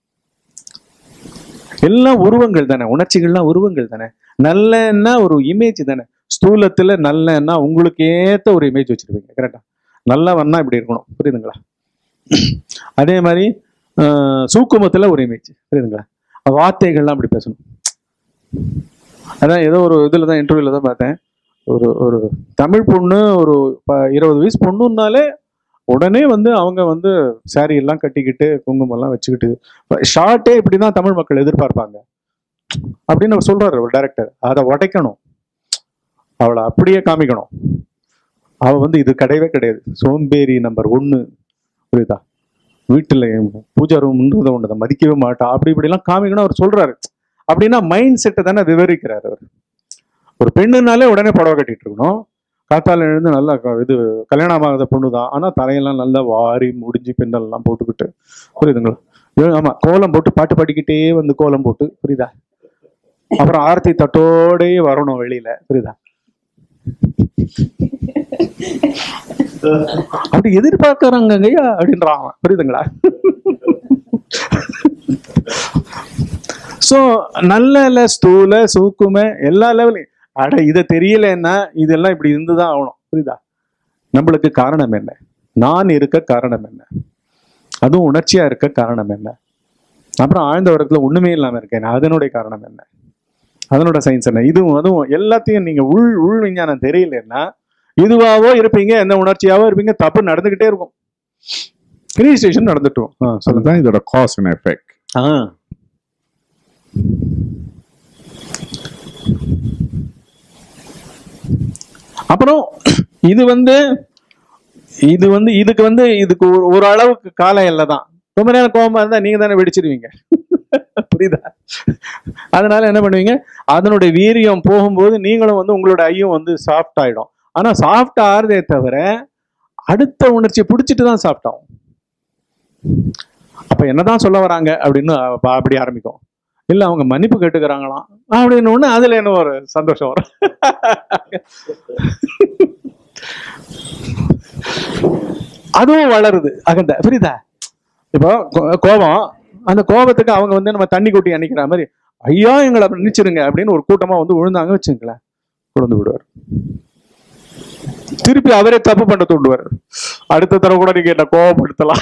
எல்லாம் உருவங்கள் தானே உணர்ச்சிகள்லாம் உருவங்கள் தானே நல்லன்னா ஒரு இமேஜ் தானே ஸ்தூலத்துல நல்லன்னா உங்களுக்கு ஏத்த ஒரு இமேஜ் வச்சிருப்பீங்க கரெக்டா நல்லவன்னா இப்படி இருக்கணும் புரியுதுங்களா அதே மாதிரி ஆஹ், சூக்குமத்துல ஒரு இமேஜ் புரியுதுங்களா வார்த்தைகள்லாம் அப்படி பேசணும் அதான் ஏதோ ஒரு இதுல தான் இன்டர்வியூல தான் பார்த்தேன் ஒரு ஒரு தமிழ் பொண்ணு ஒரு ப- இருபது வயசு பொண்ணுன்னாலே உடனே வந்து அவங்க வந்து saree எல்லாம் கட்டிக்கிட்டு குங்குமம் எல்லாம் வச்சுக்கிட்டு ஷார்ட்டே இப்படி தான் தமிழ் மக்கள் எதிர்பார்ப்பாங்க அப்படின்னு அவர் சொல்றாரு ஒரு டைரக்டர் அதை உடைக்கணும் அவளை அப்படியே காமிக்கணும் அவ வந்து இது கிடையவே கிடையாது சோம்பேறி நம்பர் ஒன்னு புரியுதா வீட்டுல பூஜா ரூம்ன்றத ஒன்று அதை மதிக்கவே மாட்டா அப்படி இப்படிலாம் காமிக்கணும் அவர் சொல்றாரு அப்படின்னா மைண்ட் செட்டை தானே விவரிக்கிறார் அவர் ஒரு பெண்ணுனாலே உடனே புடவை கட்டிட்டு இருக்கணும் காத்தால எழுந்து நல்லா க- இது கல்யாணம் ஆகாத பொண்ணு தான் ஆனா தலையெல்லாம் நல்லா வாரி முடிஞ்சு பின்னல் எல்லாம் போட்டுக்கிட்டு புரியுதுங்களா ஏ, ஆமா கோலம் போட்டு பாட்டு பாடிக்கிட்டே வந்து கோலம் போட்டு புரியுதா அப்புறம் ஆர்த்தி தட்டோடயே வரணும் வெளியில புரியுதா அப்படி எதிர்பார்க்கறாங்க ஐயா அப்படின்றான் அவன். புரியுதுங்களா சோ நல்ல இல்ல ஸ்தூல சூக்கும எல்லா லெவலையும் அட இதை தெரியலன்னா இதெல்லாம் இப்படி இருந்துதான் ஆகணும் புரியுதா நம்மளுக்கு காரணம் என்ன நான் இருக்க காரணம் என்ன அதுவும் உணர்ச்சியா இருக்க காரணம் என்ன அப்புறம் ஆழ்ந்த உரத்துல ஒண்ணுமே இல்லாம இருக்கேன் அதனுடைய காரணம் என்ன அதனோட சயின்ஸ் என்ன இதுவும் அதுவும் எல்லாத்தையும் நீங்க உள் உள் விஞ்ஞானம் தெரியலன்னா இதுவாவோ இருப்பீங்க எந்த உணர்ச்சியாவோ இருப்பீங்க தப்பு நடந்துகிட்டே இருக்கும் ரிஜிஸ்ட்ரேஷன் நடந்துட்டும் ஆ, சொல்லுங்க அதுதான் இதோட காஸ் அண்ட் எஃபெக்ட் ஆ அப்புறம் இது வந்து இது வந்து இதுக்கு வந்து இதுக்கு ஒரு ஒரு அளவுக்கு கால எல்லை தான் ரொம்ப நேரம் கோபமா இருந்தா நீங்க தானே வெடிச்சிருவீங்க புரியுதா அதனால என்ன பண்ணுவீங்க அதனுடைய வீரியம் போகும்போது நீங்களும் வந்து உங்களோட ஐயும் வந்து சாஃப்ட் ஆயிடும் ஆனா சாஃப்ட் ஆறுதே தவிர அடுத்த உணர்ச்சியை பிடிச்சிட்டு தான் சாஃப்ட் ஆகும் அப்ப என்னதான் சொல்ல வராங்க அப்படின்னு அப்ப அப்படி ஆரம்பிக்கும் இல்ல அவங்க மன்னிப்பு கேட்டுக்கிறாங்களாம் அப்படின்னு ஒண்ணு அதுல என்ன ஒரு சந்தோஷம் வரும் அதுவும் வளருது அகந்த புரியுதா இப்போ கோ- கோபம் அந்த கோபத்துக்கு அவங்க வந்து நம்ம தண்ணி கொட்டி அணைக்கிற மாதிரி ஐயா எங்களை அப்படி நினைச்சிருங்க அப்படின்னு ஒரு கூட்டமா வந்து விழுந்தாங்க வச்சுங்களேன் விழுந்து விடுவார் திருப்பி அவரே தப்பு பண்ண தூண்டுவார் அடுத்த தடவை கூட நீங்க என்ன கோபப்படுத்தலாம்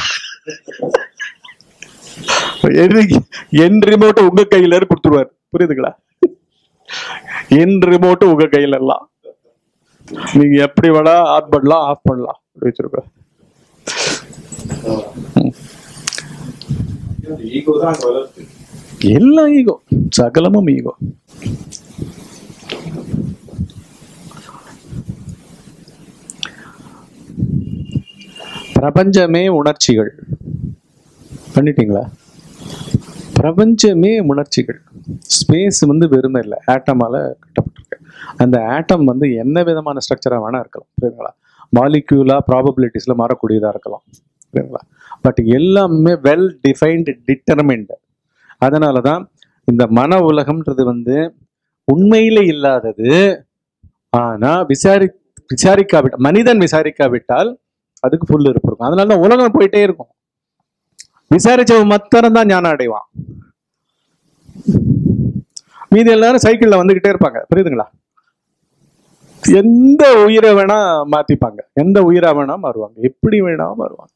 என்னைக்கு என் ரிமோட் உங்க கையில கொடுத்துருவாரு புரியுதுங்களா என் ரிமோட் உங்க கையில எல்லாம் நீங்க எப்படி வேணா ஆன் பண்ணலாம் ஆஃப் பண்ணலாம் அப்படி வச்சிருக்க ஈகோ தான் அங்க வளருது எல்லாம் ஈகோ சகலமும் ஈகோ பிரபஞ்சமே உணர்ச்சிகள் பண்ணிட்டீங்களா பிரபஞ்சமே உணர்ச்சிகள் ஸ்பேஸ் வந்து வெறுமை இல்லை ஆட்டமால கட்டப்பட்டிருக்கு அந்த ஆட்டம் வந்து என்ன விதமான ஸ்ட்ரக்சரா வேணா இருக்கலாம் புரியுதுங்களா மாலிக்யூலா ப்ராபபிலிட்டிஸ்ல மாறக்கூடியதா இருக்கலாம் புரியுதுங்களா பட் எல்லாமே வெல் டிஃபைன்டு டிட்டர்மின்டு அதனால தான் இந்த மன உலகம்ன்றது வந்து உண்மையில இல்லாதது ஆனா விசாரி விசாரிக்காவிட்டால் மனிதன் விசாரிக்காவிட்டால் அதுக்கு ஃபுல் இருப்பு இருக்கும் அதனால தான் உலகம் போயிட்டே இருக்கும் விசாரிச்சவன் மத்தரம் தான் ஞானம் அடைவான் மீதி எல்லாரும் சைக்கிள்ல வந்துகிட்டே இருப்பாங்க புரியுதுங்களா எந்த உயிரை வேணா மாத்திப்பாங்க எந்த உயிரா வேணா மாறுவாங்க எப்படி வேணா மாறுவாங்க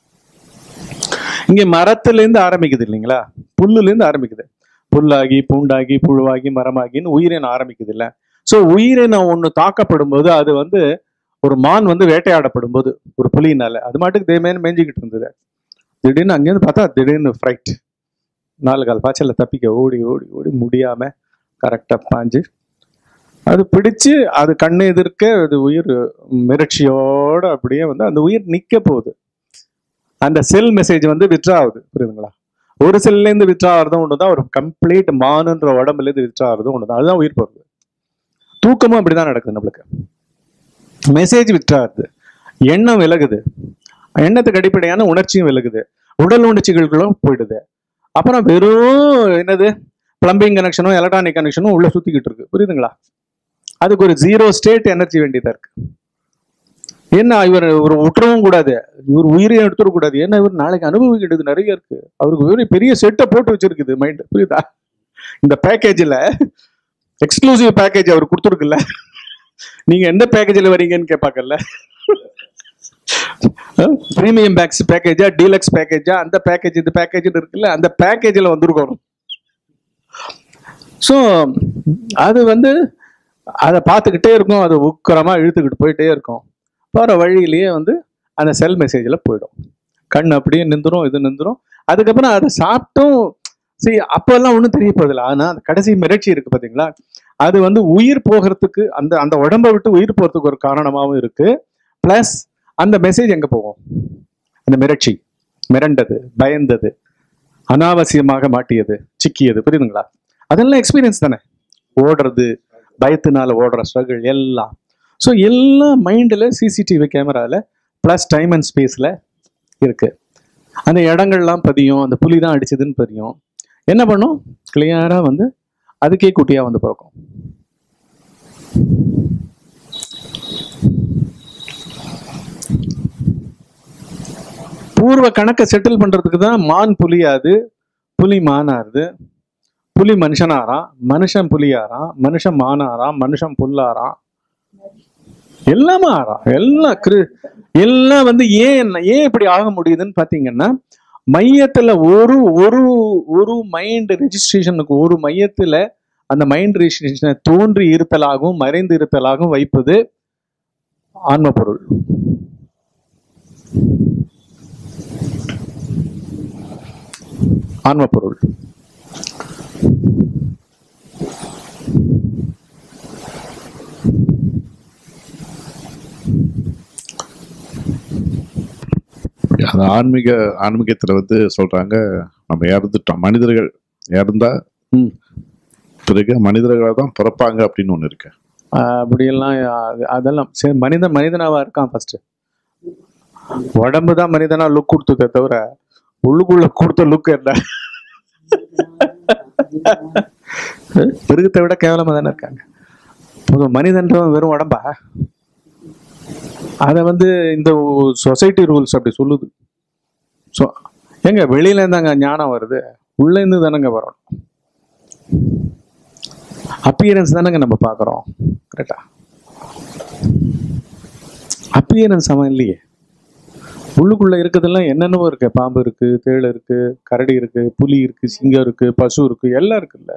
இங்க மரத்துல இருந்து ஆரம்பிக்குது இல்லைங்களா புல்லுல இருந்து ஆரம்பிக்குது புல்லாகி பூண்டாகி புழுவாகி மரமாகின்னு உயிரினம் ஆரம்பிக்குது இல்ல சோ உயிரினம் ஒண்ணு தாக்கப்படும் போது அது வந்து ஒரு மான் வந்து வேட்டையாடப்படும் போது ஒரு புலியினால அது மாட்டுக்கு தேமேன்னு மேய்ஞ்சிக்கிட்டு இருந்தது திடீர்னு அங்கேருந்து பார்த்தா திடீர்னு ஃப்ரைட் நாலு கால் பாய்ச்சல்ல தப்பிக்க ஓடி ஓடி ஓடி முடியாம கரெக்டா பாஞ்சு அது பிடிச்சு அது கண்ணு எதிர்க்க அது உயிர் மிரட்சியோட அப்படியே வந்து அந்த உயிர் நிக்க போகுது அந்த செல் மெசேஜ் வந்து வித்ரா ஆகுது புரியுதுங்களா ஒரு செல்ல இருந்து வித்ரா ஆகிறதும் ஒன்று தான் ஒரு கம்ப்ளீட் மானுன்ற உடம்புல இருந்து வித்ரா ஆகிறதும் ஒன்று தான் அதுதான் உயிர் போறது தூக்கமும் அப்படிதான் நடக்குது நம்மளுக்கு மெசேஜ் வித்ரா ஆகுது எண்ணம் விலகுது எண்ணத்துக்கு அடிப்படையான உணர்ச்சியும் விலகுது உடல் உணர்ச்சிகளுக்குள்ள போயிடுது அப்புறம் வெறும் என்னது பிளம்பிங் கனெக்ஷனும் எலக்ட்ரானிக் கனெக்ஷனும் உள்ள சுத்திக்கிட்டு இருக்கு புரியுதுங்களா அதுக்கு ஒரு ஜீரோ ஸ்டேட் எனர்ஜி வேண்டியதா இருக்கு என்ன இவர் ஒரு விட்டுறவும் கூடாது இவர் உயிரையும் எடுத்துட கூடாது ஏன்னா இவர் நாளைக்கு அனுபவிக்கிறது நிறைய இருக்கு அவருக்கு ஒரு பெரிய செட்டை போட்டு வச்சிருக்குது மைண்ட் புரியுதா இந்த பேக்கேஜில் எக்ஸ்க்ளூசிவ் பேக்கேஜ் அவர் கொடுத்துருக்குல்ல நீங்க எந்த பேக்கேஜில் வரீங்கன்னு கேட்பாக்கல்ல பிரீமியம் பேக்ஸ் பேக்கேஜா டீலக்ஸ் பேக்கேஜா அந்த பேக்கேஜ் இந்த பேக்கேஜ் இருக்குல்ல அந்த பேக்கேஜில் வந்திருக்கோம் ஸோ அது வந்து அதை பார்த்துக்கிட்டே இருக்கும் அது உக்கரமா இழுத்துக்கிட்டு போயிட்டே இருக்கும் போகிற வழியிலேயே வந்து அந்த செல் மெசேஜில் போயிடும் கண் அப்படியே நின்றுரும் இது நின்றுரும் அதுக்கப்புறம் அதை சாப்பிட்டும் சரி அப்போல்லாம் ஒன்றும் தெரிய போதில்லை ஆனால் அந்த கடைசி மிரட்சி இருக்கு பார்த்தீங்களா அது வந்து உயிர் போகிறதுக்கு அந்த அந்த உடம்பை விட்டு உயிர் போகிறதுக்கு ஒரு காரணமாகவும் இருக்கு ப்ளஸ் அந்த மெசேஜ் எங்கே போகும் அந்த மிரட்சி மிரண்டது பயந்தது அனாவசியமாக மாட்டியது சிக்கியது புரியுதுங்களா அதெல்லாம் எக்ஸ்பீரியன்ஸ் தானே ஓடுறது பயத்தினால ஓடுற ஸ்ட்ரகிள் எல்லாம் ஸோ எல்லாம் மைண்டில் சிசிடிவி கேமராவில் ப்ளஸ் டைம் அண்ட் ஸ்பேஸில் இருக்கு அந்த இடங்கள்லாம் பதியும் அந்த புலி தான் அடிச்சதுன்னு தெரியும் என்ன பண்ணும் கிளியராக வந்து அதுக்கே குட்டியாக வந்து பிறக்கும் பூர்வ கணக்கை செட்டில் பண்றதுக்கு தான் மான் புலியாது புலி மானாருது புலி மனுஷனாராம் மனுஷன் புலியாராம் மனுஷன் மானாராம் மனுஷன் புல்லாராம் எல்லாமே ஆறாம் எல்லாம் கிரு எல்லாம் வந்து ஏன் ஏன் இப்படி ஆக முடியுதுன்னு பாத்தீங்கன்னா மையத்துல ஒரு ஒரு ஒரு மைண்ட் ரெஜிஸ்ட்ரேஷனுக்கு ஒரு மையத்துல அந்த மைண்ட் ரெஜிஸ்ட்ரேஷனை தோன்றி இருத்தலாகவும் மறைந்து இருத்தலாகவும் வைப்பது ஆன்ம பொருள் ஆன்ம பொருள் அது ஆன்மீக ஆன்மீகத்துல வந்து சொல்றாங்க நம்ம இறந்துட்டோம் மனிதர்கள் இறந்தா ம். பிறகு மனிதர்களாக தான் பிறப்பாங்க அப்படின்னு ஒண்ணு இருக்கு ஆஹ் அப்படியெல்லாம் அது- அதெல்லாம் சரி மனிதன் மனிதனாவா இருக்கான் ஃபர்ஸ்ட் உடம்பு தான் மனிதனா லுக் கொடுத்ததே தவிர உள்ளுக்குள்ள கொடுத்த லுக் என்ன மிருகத்தை விட கேவலமா தானே இருக்காங்க ஒரு மனிதன்றவன் வெறும் உடம்பா அதை வந்து இந்த சொசைட்டி ரூல்ஸ் அப்படி சொல்லுது ஸோ எங்க வெளியில இருந்தாங்க ஞானம் வருது உள்ள இருந்து தானங்க வரணும் அப்பியரன்ஸ் தானங்க நம்ம பார்க்குறோம் கரெக்டா அப்பியரன்ஸ் அவன் இல்லையே உள்ளுக்குள்ள இருக்கிறதெல்லாம் என்னென்னவோ இருக்கு பாம்பு இருக்கு தேள் இருக்கு கரடி இருக்கு புலி இருக்கு சிங்கம் இருக்கு பசு இருக்கு எல்லாம் இருக்குல்ல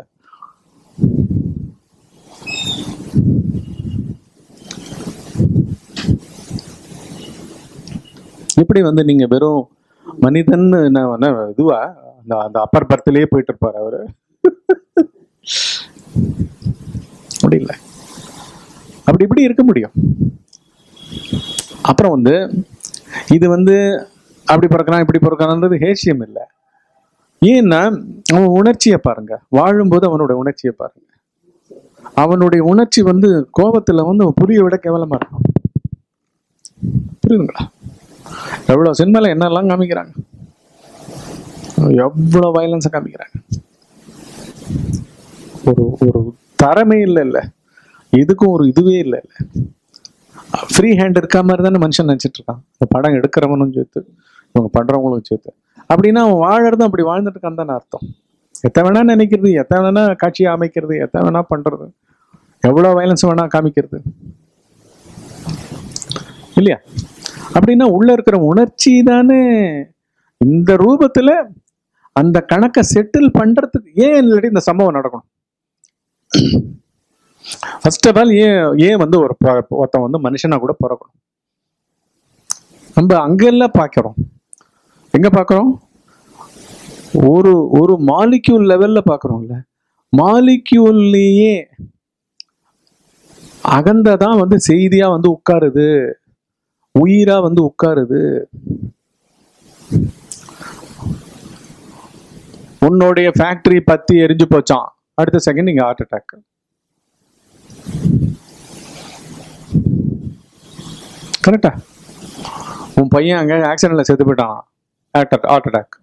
இப்படி வந்து நீங்க வெறும் மனிதன் நான் என்ன இதுவா அந்த அந்த அப்பர் பர்த்லயே போயிட்டு இருப்பாரு அவரு முடியல அப்படி இப்படி இருக்க முடியும் அப்புறம் வந்து இது வந்து அப்படி பிறக்கிறான் இப்படி பிறக்கிறான்றது ஹேஷியம் இல்லை ஏன்னா அவன் உணர்ச்சியை பாருங்க வாழும்போது அவனோட உணர்ச்சியை பாருங்க அவனுடைய உணர்ச்சி வந்து கோபத்துல வந்து அவன் புரிய விட கேவலமா இருக்கும் புரியுதுங்களா எவ்வளவு சினிமால என்னெல்லாம் காமிக்கிறாங்க எவ்வளவு வயலன்ஸை காமிக்கிறாங்க ஒரு ஒரு தரமே இல்லை இல்லை இதுக்கும் ஒரு இதுவே இல்லை இல்லை ஃப்ரீ ஹேண்ட் இருக்க மாதிரி தானே மனுஷன் நினைச்சிட்டு இருக்கான் இந்த படம் எடுக்கிறவனும் சேர்த்து இவங்க பண்றவங்களும் சேர்த்து அப்படின்னா அவன் வாழறதும் அப்படி வாழ்ந்துட்டு இருக்கான் தானே அர்த்தம் எத்தனை வேணா நினைக்கிறது எத்தனை வேணா காட்சியை அமைக்கிறது எத்தனை வேணா பண்றது எவ்வளோ வயலன்ஸ் வேணா காமிக்கிறது இல்லையா அப்படின்னா உள்ள இருக்கிற உணர்ச்சி தானே இந்த ரூபத்துல அந்த கணக்கை செட்டில் பண்றதுக்கு ஏன் இல்லாட்டி இந்த சம்பவம் நடக்கணும் ஃபர்ஸ்ட் ஆஃப் ஆல் ஏன் ஏன் வந்து ஒரு பொ- ஒருத்தன் வந்து மனுஷனா கூட பிறக்கணும் நம்ம அங்கெல்லாம் பார்க்கிறோம் எங்க பார்க்கிறோம் ஒரு ஒரு மாலிக்யூல் லெவல்ல பார்க்குறோம்ல மாலிக்யூல்லையே அகந்த தான் வந்து செய்தியா வந்து உட்காருது உயிரா வந்து உட்காருது உன்னுடைய ஃபேக்டரி பத்தி எரிஞ்சு போச்சான் அடுத்த செகண்ட் நீங்க ஹார்ட் அட்டாக் கரெக்டா உன் பையன் அங்க ஆக்சிடென்ட்ல செத்து போயிட்டான் ஹார்ட் அட்டாக்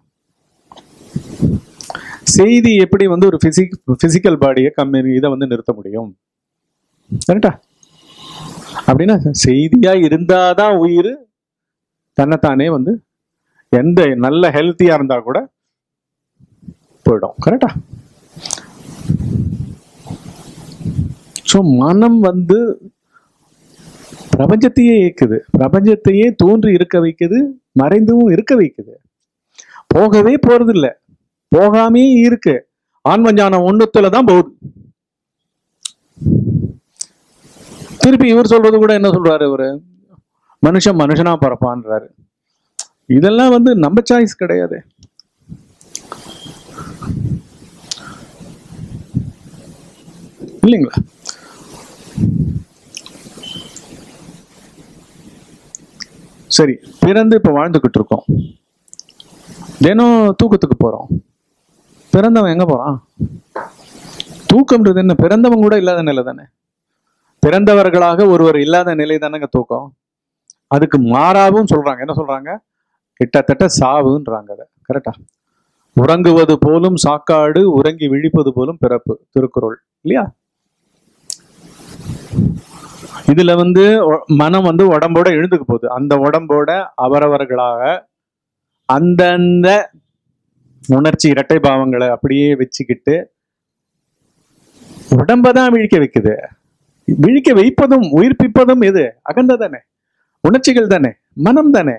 செய்தி எப்படி வந்து ஒரு பிசிக் பிசிக்கல் பாடியை கம்மி இதை வந்து நிறுத்த முடியும் கரெக்டா அப்படின்னா செய்தியா இருந்தாதான் உயிர் தன்னைத்தானே வந்து எந்த நல்ல ஹெல்த்தியா இருந்தா கூட போயிடும் கரெக்டா ஸோ மனம் வந்து பிரபஞ்சத்தையே இயக்குது பிரபஞ்சத்தையே தோன்றி இருக்க வைக்குது மறைந்தும் இருக்க வைக்குது போகவே போறது இல்ல போகாமே இருக்கு ஆன்மஞானம் ஒண்ணுத்துல தான் போகுது திருப்பி இவர் சொல்றது கூட என்ன சொல்றாரு இவரு மனுஷன் மனுஷனா பிறப்பான்றாரு இதெல்லாம் வந்து நம்ம சாய்ஸ் கிடையாது இல்லைங்களா சரி பிறந்து இப்ப வாழ்ந்துகிட்டு இருக்கோம் தினம் தூக்கத்துக்கு போறோம் பிறந்தவன் எங்க போறான் தூக்கம்ன்றது என்ன பிறந்தவன் கூட இல்லாத நிலை தானே பிறந்தவர்களாக ஒருவர் இல்லாத நிலை தானேங்க தூக்கம் அதுக்கு மாறாவும் சொல்றாங்க என்ன சொல்றாங்க கிட்டத்தட்ட சாவுன்றாங்க அதை கரெக்டா உறங்குவது போலும் சாக்காடு உறங்கி விழிப்பது போலும் பிறப்பு திருக்குறள் இல்லையா இதுல வந்து ஒ- மனம் வந்து உடம்போட எழுந்துக்கு போகுது அந்த உடம்போட அவரவர்களாக அந்தந்த உணர்ச்சி இரட்டை பாவங்களை அப்படியே வச்சுக்கிட்டு உடம்ப தான் விழிக்க வைக்குது விழிக்க வைப்பதும் உயிர்ப்பிப்பதும் எது அகந்த தானே உணர்ச்சிகள் தானே மனம் தானே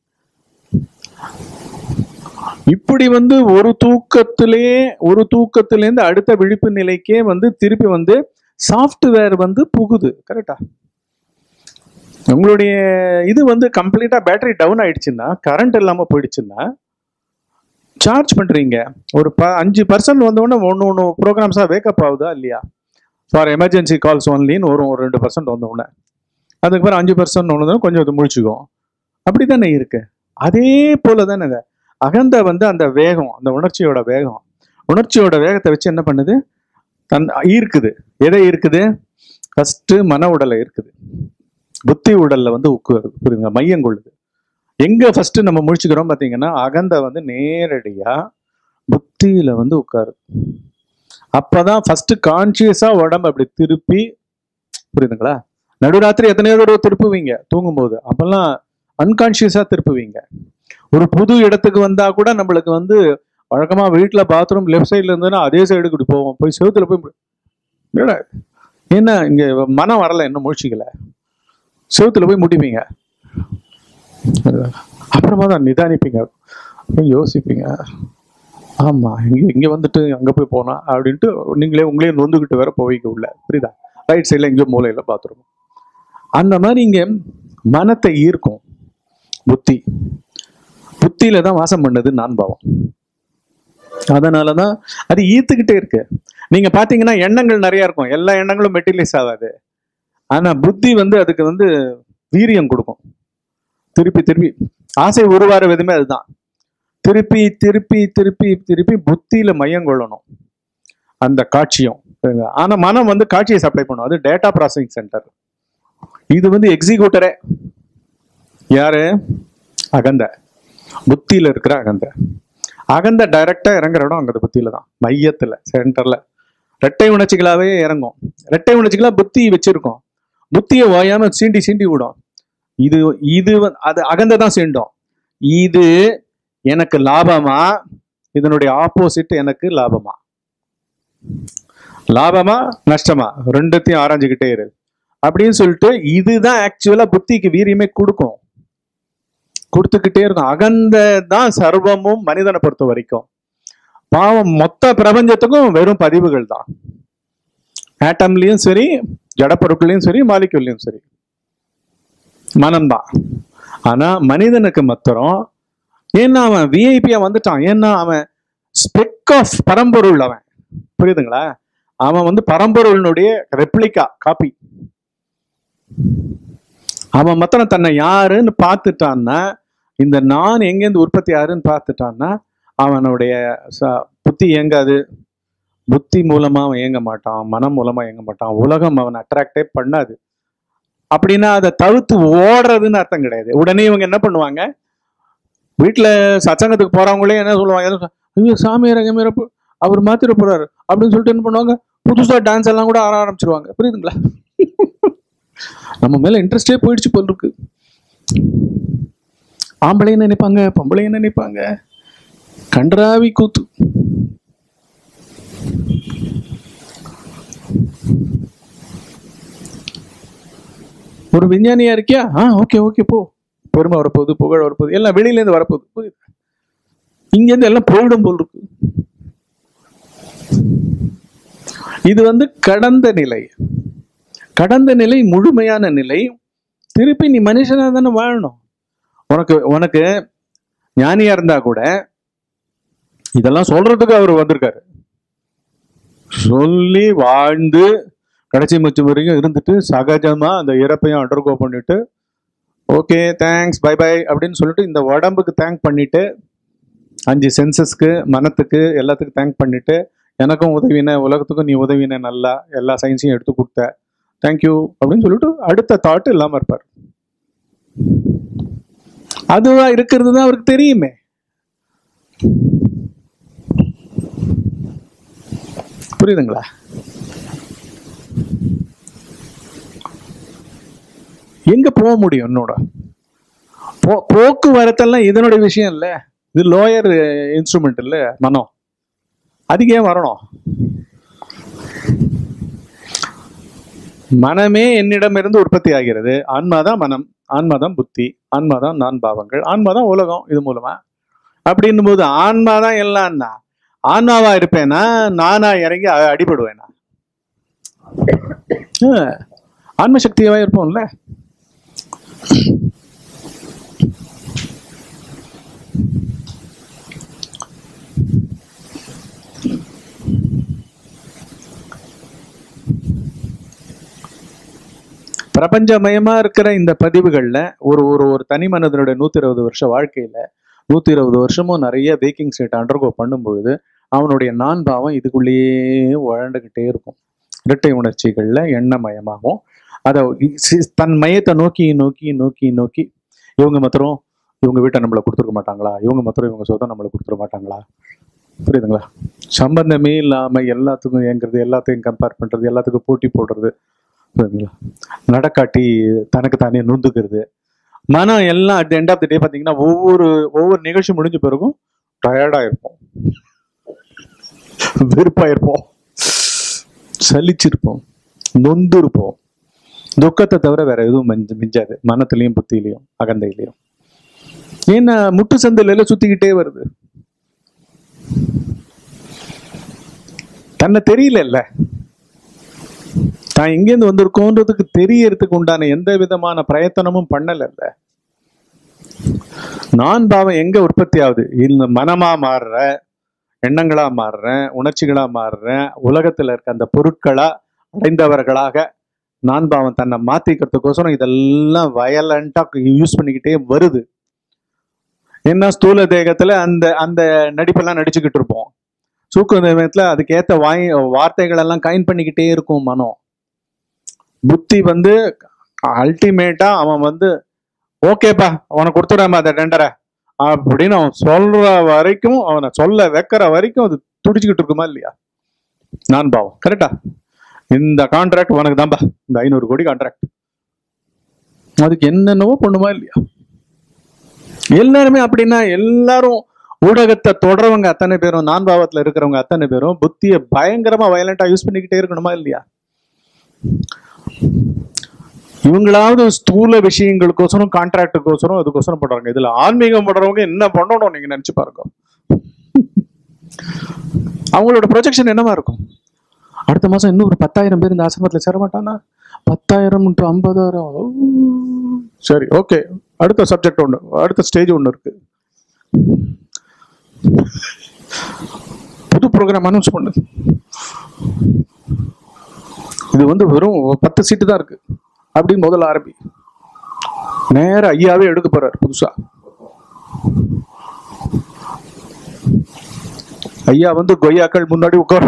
இப்படி வந்து ஒரு தூக்கத்திலே ஒரு தூக்கத்திலேருந்து அடுத்த விழிப்பு நிலைக்கே வந்து திருப்பி வந்து சாஃப்ட்வேர் வந்து புகுது கரெக்டா உங்களுடைய இது வந்து கம்ப்ளீட்டா பேட்டரி டவுன் ஆயிடுச்சுன்னா கரண்ட் இல்லாம போயிடுச்சுன்னா சார்ஜ் பண்றீங்க ஒரு ப அஞ்சு பர்சன்ட் வந்தோடனே ஒன்று ஒன்று ப்ரோக்ராம்ஸா வேக்கப் ஆகுதா இல்லையா ஃபார் எமர்ஜென்சி கால்ஸ் ஒன்லின்னு வரும் ஒரு ரெண்டு பர்சன்ட் வந்தோடனே அதுக்கு பிறகு அஞ்சு பர்சன்ட் ஒன்று கொஞ்சம் இது முழிச்சுக்கும் அப்படி தானே இருக்கு அதே போல தானே இது. அகந்த வந்து அந்த வேகம் அந்த உணர்ச்சியோட வேகம் உணர்ச்சியோட வேகத்தை வச்சு என்ன பண்ணுது தன் ஈர்க்குது எதை இருக்குது ஃபர்ஸ்ட் மன உடலை இருக்குது புத்தி உடல்ல வந்து உட்காருது புரியுதுங்க மையம் கொள்ளுது எங்க ஃபர்ஸ்ட் நம்ம முழிச்சுக்கிறோம் பாத்தீங்கன்னா அகந்த வந்து நேரடியா புத்தியில வந்து உட்காருது அப்பதான் ஃபர்ஸ்ட் கான்சியஸா உடம்பு அப்படி திருப்பி புரியுதுங்களா நடுராத்திரி எத்தனையோ தடவை திருப்புவீங்க தூங்கும்போது அப்பெல்லாம் அன்கான்சியஸா திருப்புவீங்க ஒரு புது இடத்துக்கு வந்தா கூட நம்மளுக்கு வந்து வழக்கமா வீட்டுல பாத்ரூம் லெஃப்ட் சைடுல இருந்ததுன்னா அதே சைடுக்கு இப்படி போவோம் போய் செவுத்துல போய் இப்படி- என்னடா இது? என்ன இங்க மனம் வரல என்ன முழிச்சிக்கல செவுத்துல போய் முட்டிப்பீங்க அப்புறமா தான் நிதானிப்பீங்க அப்புறம் யோசிப்பீங்க ஆமா இங்க இங்க வந்துட்டு அங்க போய் போனா அப்படின்ட்டு நீங்களே உங்களே நொந்துக்கிட்டு வேற போவீங்க உள்ள புரியுதா ரைட் சைடுல எங்கேயோ மூலையில பாத்ரூம் அந்த மாதிரி இங்க மனத்தை ஈர்க்கும் புத்தி புத்தியில தான் வாசம் பண்ணுது நான் பாவம் அதனாலதான் அது ஈர்த்துக்கிட்டே இருக்கு நீங்க பாத்தீங்கன்னா எண்ணங்கள் நிறைய இருக்கும் எல்லா எண்ணங்களும் மெட்டீரியலைஸ் ஆகாது ஆனா புத்தி வந்து அதுக்கு வந்து வீரியம் கொடுக்கும் திருப்பி திருப்பி ஆசை உருவார விதமே அதுதான் திருப்பி திருப்பி திருப்பி திருப்பி புத்தியில மையம் கொள்ளணும் அந்த காட்சியும் சரிங்களா? ஆனா மனம் வந்து காட்சியை சப்ளை பண்ணும் அது டேட்டா ப்ராசஸிங் சென்டர் இது வந்து எக்ஸிக்யூட்டரே யாரு அகந்த புத்தியில இருக்கிற அகந்த அகந்த டைரக்டா இறங்குற இடம் அங்க புத்தியில தான் மையத்துல சென்டர்ல ரெட்டை உணர்ச்சிகளாவே இறங்கும் ரெட்டை உணர்ச்சிகளா புத்தி வச்சிருக்கோம் புத்தியை ஓயாம சீண்டி சீண்டி விடும் இது இது வந்து- அது அகந்த தான் சீண்டும் இது எனக்கு லாபமா இதனுடைய ஆப்போசிட் எனக்கு லாபமா லாபமா நஷ்டமா ரெண்டுத்தையும் ஆராய்ஞ்சுக்கிட்டே இரு அப்படின்னு சொல்லிட்டு இதுதான் ஆக்சுவலா புத்திக்கு வீரியமே கொடுக்கும் கொடுத்துக்கிட்டே இருக்கும் அகந்த தான் சர்வமும் மனிதனை பொறுத்த வரைக்கும் பாவம் மொத்த பிரபஞ்சத்துக்கும் வெறும் பதிவுகள் தான் ஆட்டம்லயும் சரி ஜடப்பொருட்களையும் சரி மாலிகுல்லையும் சரி மனம்தான் ஆனா மனிதனுக்கு மாத்திரம் ஏன்னா அவன் விஐபியா வந்துட்டான் ஏன்னா அவன் ஸ்பெக் ஆஃப் பரம்பொருள் அவன் புரியுதுங்களா அவன் வந்து பரம்பொருளினுடைய ரெப்ளிகா காப்பி அவன் மாத்திரம் தன்னை யாருன்னு பார்த்துட்டான்னா இந்த நான் எங்கேருந்து உற்பத்தி ஆகுன்னு பார்த்துட்டான்னா அவனுடைய ச- புத்தி இயங்காது புத்தி மூலமா அவன் இயங்க மாட்டான் மனம் மூலமா இயங்க மாட்டான் உலகம் அவன் அட்ராக்டே பண்ணாது அப்படின்னா அதை தவிர்த்து ஓடுறதுன்னு அர்த்தம் கிடையாது உடனே இவங்க என்ன பண்ணுவாங்க வீட்டுல சச்சங்கத்துக்கு போறவங்களே என்ன சொல்லுவாங்க ஐயோ சாமியார் கம்மியார் அவர் மாத்திர போறாரு அப்படின்னு சொல்லிட்டு என்ன பண்ணுவாங்க புதுசா டான்ஸ் எல்லாம் கூட ஆட ஆரம்பிச்சிருவாங்க புரியுதுங்களா நம்ம மேல இன்ட்ரெஸ்டே போயிடுச்சு போல் இருக்கு ஆம்பளையும் நினைப்பாங்க பொம்பளையும் நினைப்பாங்க கன்றாவி கூத்து ஒரு விஞ்ஞானியா இருக்கியா ஆ ஓகே ஓகே போ பெருமை வரப்போகுது புகழ் வரப்போகுது எல்லாம் வெளியில இருந்து வரப்போகுது புரியுது இங்க இருந்து எல்லாம் போயிடும் போல் இருக்கு இது வந்து கடந்த நிலை கடந்த நிலை முழுமையான நிலை திருப்பி நீ மனுஷனா தானே வாழணும் உனக்கு உனக்கு ஞானியா இருந்தா கூட இதெல்லாம் சொல்றதுக்கு அவர் வந்திருக்காரு சொல்லி வாழ்ந்து கடைசி முச்சு வரைக்கும் இருந்துட்டு சகஜமா அந்த இறப்பையும் அண்டர்கோ பண்ணிட்டு ஓகே தேங்க்ஸ் பை பை அப்படின்னு சொல்லிட்டு இந்த உடம்புக்கு தேங்க் பண்ணிட்டு அஞ்சு சென்சஸ்க்கு மனத்துக்கு எல்லாத்துக்கும் தேங்க் பண்ணிட்டு எனக்கும் உதவின உலகத்துக்கும் நீ உதவின நல்லா எல்லா சயின்ஸையும் எடுத்து கொடுத்த தேங்க்யூ அப்படின்னு சொல்லிட்டு அடுத்த தாட் இல்லாம இருப்பார் அதுவா இருக்கிறது தான் அவருக்கு தெரியுமே புரியுதுங்களா எங்க போக முடியும் என்னோட போ போக்குவரத்தெல்லாம் இதனுடைய விஷயம் இல்ல இது லோயர் இன்ஸ்ட்ருமெண்ட் இல்ல மனம் அதுக்கு ஏன் வரணும் மனமே என்னிடமிருந்து உற்பத்தி ஆகிறது ஆன்மாதான் மனம் ஆன்மாதான் புத்தி ஆன்மாதான் நான் பாவங்கள் ஆன்மாதான் உலகம் இது மூலமா அப்படின்னும் போது ஆன்மாதான் எல்லாம்னா ஆன்மாவா இருப்பேனா நானா இறங்கி அ- அடிபடுவேனா ஆ, ஆன்ம சக்தியாவே இருப்போம்ல பிரபஞ்சமயமா இருக்கிற இந்த பதிவுகள்ல ஒரு ஒரு ஒரு தனி மனிதனுடைய நூத்தி இருபது வருஷ வாழ்க்கையில நூத்தி இருபது வருஷமும் நிறைய பேக்கிங் ஸ்டேட் அண்டர்கோ பண்ணும் பொழுது அவனுடைய நான் பாவம் இதுக்குள்ளேயே உழண்டுகிட்டே இருக்கும் இரட்டை உணர்ச்சிகள்ல எண்ணமயமாகும் அதை சி- தன் மையத்தை நோக்கி நோக்கி நோக்கி நோக்கி இவங்க மாத்திரம் இவங்க வீட்டை நம்மளை கொடுத்துருக்க மாட்டாங்களா இவங்க மாத்திரம் இவங்க சொத்தை நம்மளை கொடுத்துட மாட்டாங்களா புரியுதுங்களா சம்பந்தமே இல்லாம எல்லாத்துக்கும் ஏங்குறது எல்லாத்தையும் கம்பேர் பண்றது எல்லாத்துக்கும் போட்டி போடுறது புரியுதுங்களா நடக்காட்டி தனக்கு தானே நொந்துக்கிறது மனம் எல்லாம் at end of the day பார்த்தீங்கன்னா ஒவ்வொரு ஒவ்வொரு நிகழ்ச்சி முடிஞ்ச பிறகும் டயர்டா இருப்போம் வெறுப்பா இருப்போம் சலிச்சிருப்போம் நொந்து இருப்போம் துக்கத்தை தவிர வேற எதுவும் மிஞ்ச மிஞ்சாது மனத்திலையும் புத்தியிலையும் அகந்தையிலையும் ஏன்னா முட்டு சந்தில சுத்திக்கிட்டே வருது தன்னை தெரியல தான் எங்கேருந்து வந்திருக்கோன்றதுக்கு தெரியறதுக்கு உண்டான எந்த விதமான பிரயத்தனமும் பண்ணலல்ல நான் பாவம் எங்க உற்பத்தி ஆகுது இந்த மனமா மாறுற எண்ணங்களா மாறுறேன் உணர்ச்சிகளா மாறுறேன் உலகத்துல இருக்க அந்த பொருட்களா அடைந்தவர்களாக நான் பாவம் தன்னை மாத்திக்கிறதுக்கோசரம் இதெல்லாம் வயலண்டா யூஸ் பண்ணிக்கிட்டே வருது என்ன ஸ்தூல தேகத்துல அந்த அந்த நடிப்பெல்லாம் நடிச்சுக்கிட்டு இருப்போம் சூக்க தேகத்துல அதுக்கேத்த வாய் வார்த்தைகள் எல்லாம் கைன் பண்ணிக்கிட்டே இருக்கும் மனம் புத்தி வந்து அல்டிமேட்டா அவன் வந்து ஓகேப்பா உனக்கு கொடுத்துடாம அதை டெண்டரை அப்படின்னு அவன் சொல்ற வரைக்கும் அவனை சொல்ல வைக்கிற வரைக்கும் அது துடிச்சுக்கிட்டு இருக்குமா இல்லையா நான் பாவம் கரெக்டா இந்த கான்ட்ராக்ட் உனக்கு தான்பா இந்த ஐநூறு கோடி கான்ட்ராக்ட் அதுக்கு என்னென்னவோ பண்ணுமா இல்லையா எல்லாருமே அப்படின்னா எல்லாரும் ஊடகத்தை தொடரவங்க அத்தனை பேரும் நான் பாவத்துல இருக்கிறவங்க அத்தனை பேரும் புத்தியை பயங்கரமா வயலண்டா யூஸ் பண்ணிக்கிட்டே இருக்கணுமா இல்லையா இவங்களாவது ஸ்தூல விஷயங்களுக்கோசரம் கான்ட்ராக்டுக்கோசரம் அதுக்கோசரம் பண்றாங்க இதுல ஆன்மீகம் பண்றவங்க என்ன பண்ணணும் நீங்க நினைச்சு பாருங்க அவங்களோட ப்ரொஜெக்ஷன் என்னவா இருக்கும் அடுத்த மாசம் இன்னும் ஒரு பத்தாயிரம் பேர் இந்த ஆசிரமத்தில் சேர மாட்டானா பத்தாயிரம் டு ஐம்பதாயிரம் ஓ, சரி ஓகே அடுத்த சப்ஜெக்ட் ஒன்று அடுத்த ஸ்டேஜ் ஒன்று இருக்கு புது ப்ரோக்ராம் அனௌன்ஸ் பண்ணு இது வந்து வெறும் பத்து சீட்டு தான் இருக்கு அப்படின்னு முதல்ல ஆரம்பி நேர ஐயாவே எடுக்க போறாரு புதுசா ஐயா வந்து கொய்யாக்கள் முன்னாடி உட்கார்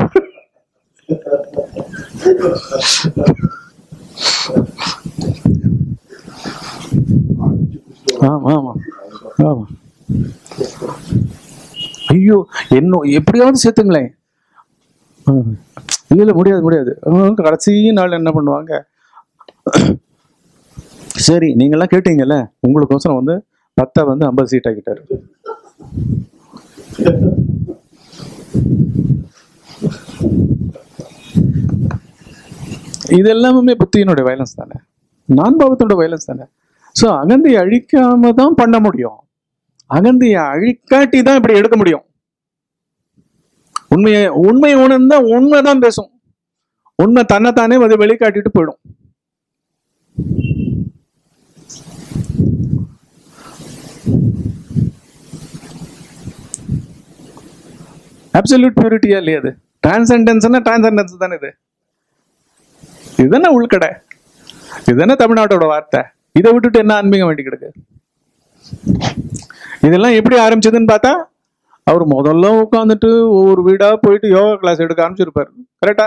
ஆமா ஆமா ஆமா ஐயோ என்ன எப்படியாவது சேர்த்துங்களேன் ம். இல்ல இல்ல முடியாது முடியாது அவங்க கடைசி நாள் என்ன பண்ணுவாங்க சரி நீங்கெல்லாம் கேட்டீங்கல்ல உங்களுக்கோசரம் வந்து பத்தை வந்து ஐம்பது சீட் ஆக்கிட்டாரு இது எல்லாமே புத்தியினுடைய வயலன்ஸ் தானே நான் பாவத்தோட வயலன்ஸ் தானே ஸோ அகந்தையை அழிக்காம தான் பண்ண முடியும் அகந்தையை அழிக்காட்டி தான் இப்படி எடுக்க முடியும் உண்மையை உண்மையை உணர்ந்தா உண்மை தான் பேசும் உண்மை தன்னைத்தானே வந்து வெளிக்காட்டிட்டு போயிடும் அப்சல்யூட் பியூரிட்டியா இல்லையா அது டிரான்சென்டென்ஸ்னா டிரான்சென்டென்ஸ் தானே இது இதுதானே உள்கடை இதுதானே தமிழ்நாட்டோட வார்த்தை இதை விட்டுட்டு என்ன ஆன்மீகம் வேண்டி கிடக்கு இதெல்லாம் எப்படி ஆரம்பிச்சதுன்னு பார்த்தா அவர் முதல்ல உட்காந்துட்டு ஒவ்வொரு வீடா போயிட்டு யோகா கிளாஸ் எடுக்க ஆரம்பிச்சிருப்பாரு கரெக்டா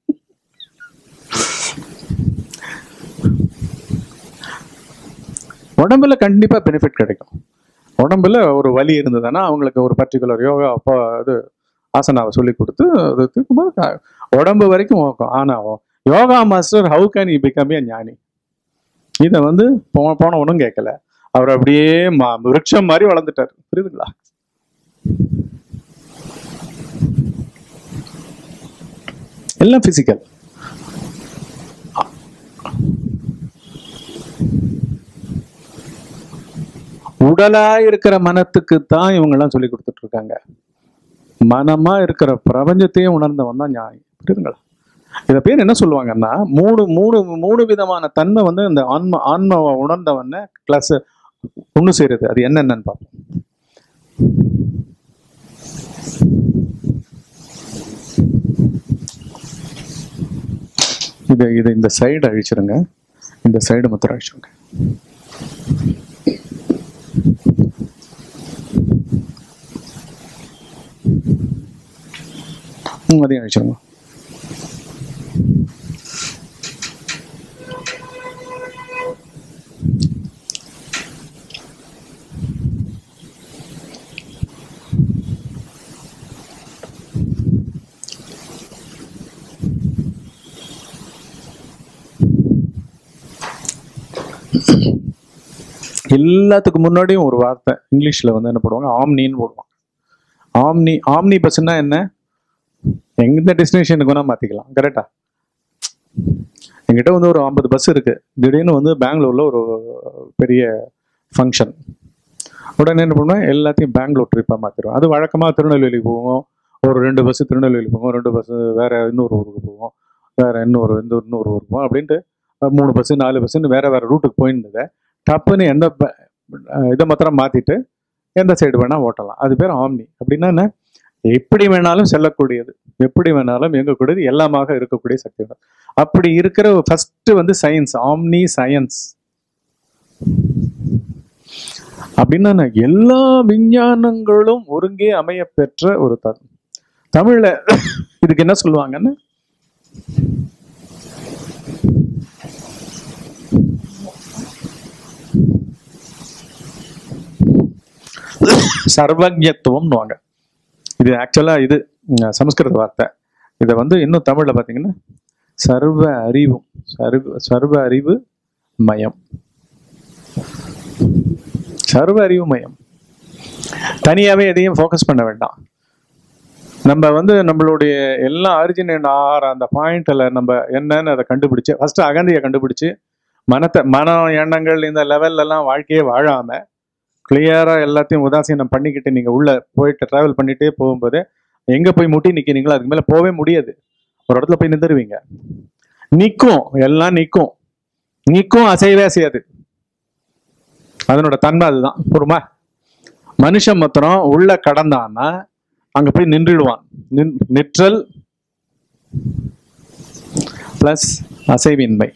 உடம்புல கண்டிப்பா பெனிஃபிட் கிடைக்கும் உடம்புல ஒரு வலி இருந்ததுன்னா அவங்களுக்கு ஒரு பர்டிகுலர் யோகா அப்போ இது ஆசனாவை சொல்லி கொடுத்து அது தூக்கும்போது க- உடம்பு வரைக்கும் ஓக்கும் ஆனா yoga master how can you become a gnani இதை வந்து போன போன ஒன்றும் கேட்கல அவர் அப்படியே மா விருட்சம் மாதிரி வளர்ந்துட்டார் புரியுதுங்களா எல்லாம் பிசிக்கல் உடலா இருக்கிற மனத்துக்கு தான் இவங்கெல்லாம் சொல்லி கொடுத்துட்டு இருக்காங்க மனமா இருக்கிற பிரபஞ்சத்தையே உணர்ந்தவன் தான் ஞானி புரியுதுங்களா இதை பேர் என்ன சொல்லுவாங்கன்னா மூணு மூணு மூணு விதமான தன்மை வந்து இந்த ஆன்ம ஆன்மாவை உணர்ந்தவன கிளாஸ் ஒன்று சேருது அது என்னென்னு பார்ப்போம் இது இது இந்த சைடு அழிச்சிருங்க இந்த சைடு மாத்திரம் அழிச்சிருங்க ம் அதையும் அழிச்சிருங்க எல்லாத்துக்கும் முன்னாடியும் ஒரு வார்த்தை இங்கிலீஷ்ல வந்து என்ன போடுவாங்க ஆம்னின்னு போடுவாங்க ஆம்னி ஆம்னி பஸ்னா என்ன எந்த டெஸ்டினேஷனுக்கு வேணா மாத்திக்கலாம் கரெக்டா எங்கிட்ட வந்து ஒரு ஐம்பது பஸ் இருக்கு திடீர்னு வந்து பெங்களூர்ல ஒரு பெரிய ஃபங்க்ஷன் உடனே என்ன பண்ணுவேன் எல்லாத்தையும் பெங்களூர் ட்ரிப்பாக மாற்றிடுவோம் அது வழக்கமாக திருநெல்வேலி போவோம் ஒரு ரெண்டு பஸ் திருநெல்வேலி போவோம் ரெண்டு பஸ் வேற இன்னொரு ஊருக்கு போவோம் வேற இன்னொரு இந்த இன்னொரு ஊருக்கு போவோம் அப்படின்ட்டு அஹ், மூணு பஸ் நாலு பஸ்ஸுன்னு வேற வேற ரூட்டுக்கு போயிருந்ததை டப்புன்னு எந்த ப- அஹ், இதை மாத்திரம் மாத்திட்டு எந்த சைடு வேணா ஓட்டலாம் அது பேர் ஆம்னி அப்படின்னா என்ன எப்படி வேணாலும் செல்லக்கூடியது எப்படி வேணாலும் இயங்கக்கூடியது எல்லாமாக இருக்கக்கூடிய சக்தி உண்டு. அப்படி இருக்கிற ஃபர்ஸ்ட் வந்து சயின்ஸ் ஆம்னி சயின்ஸ் அப்படின்னா என்ன? எல்லா விஞ்ஞானங்களும் ஒருங்கே அமைய பெற்ற ஒரு தன் தமிழ்ல இதுக்கு என்ன சொல்லுவாங்கன்னு சர்வஜத்துவம்னுவாங்க இது ஆக்சுவலா இது ம், சமஸ்கிருத வார்த்தை இதை வந்து இன்னும் தமிழ்ல பாத்தீங்கன்னா சர்வ அறிவும் சர்வ சர்வ அறிவு மயம் சர்வ அறிவு மயம் தனியாவே எதையும் ஃபோக்கஸ் பண்ண வேண்டாம் நம்ம வந்து நம்மளுடைய எல்லா ஆரிஜின் ஆற அந்த பாயிண்ட்ல நம்ம என்னன்னு அதை கண்டுபிடிச்சு ஃபர்ஸ்ட் அகந்தியை கண்டுபிடிச்சு மனத்தை மன எண்ணங்கள் இந்த லெவல்ல எல்லாம் வாழ்க்கையே வாழாம கிளியரா எல்லாத்தையும் உதாசீனம் பண்ணிக்கிட்டு நீங்க உள்ள போயிட்டு டிராவல் பண்ணிட்டே போகும்போது எங்க போய் முட்டி நிக்கிறீங்களோ அதுக்கு மேல போகவே முடியாது ஒரு இடத்துல போய் நின்றுருவீங்க நிக்கும் எல்லாம் நிக்கும் நிக்கும் அசையவே அசையாது அதனோட தன்மை அதுதான் பொறுமா மனுஷன் மாத்திரம் உள்ள கடந்தான்னா அங்க போய் நின்றுடுவான் நின் நிற்றல் பிளஸ் அசைவின்மை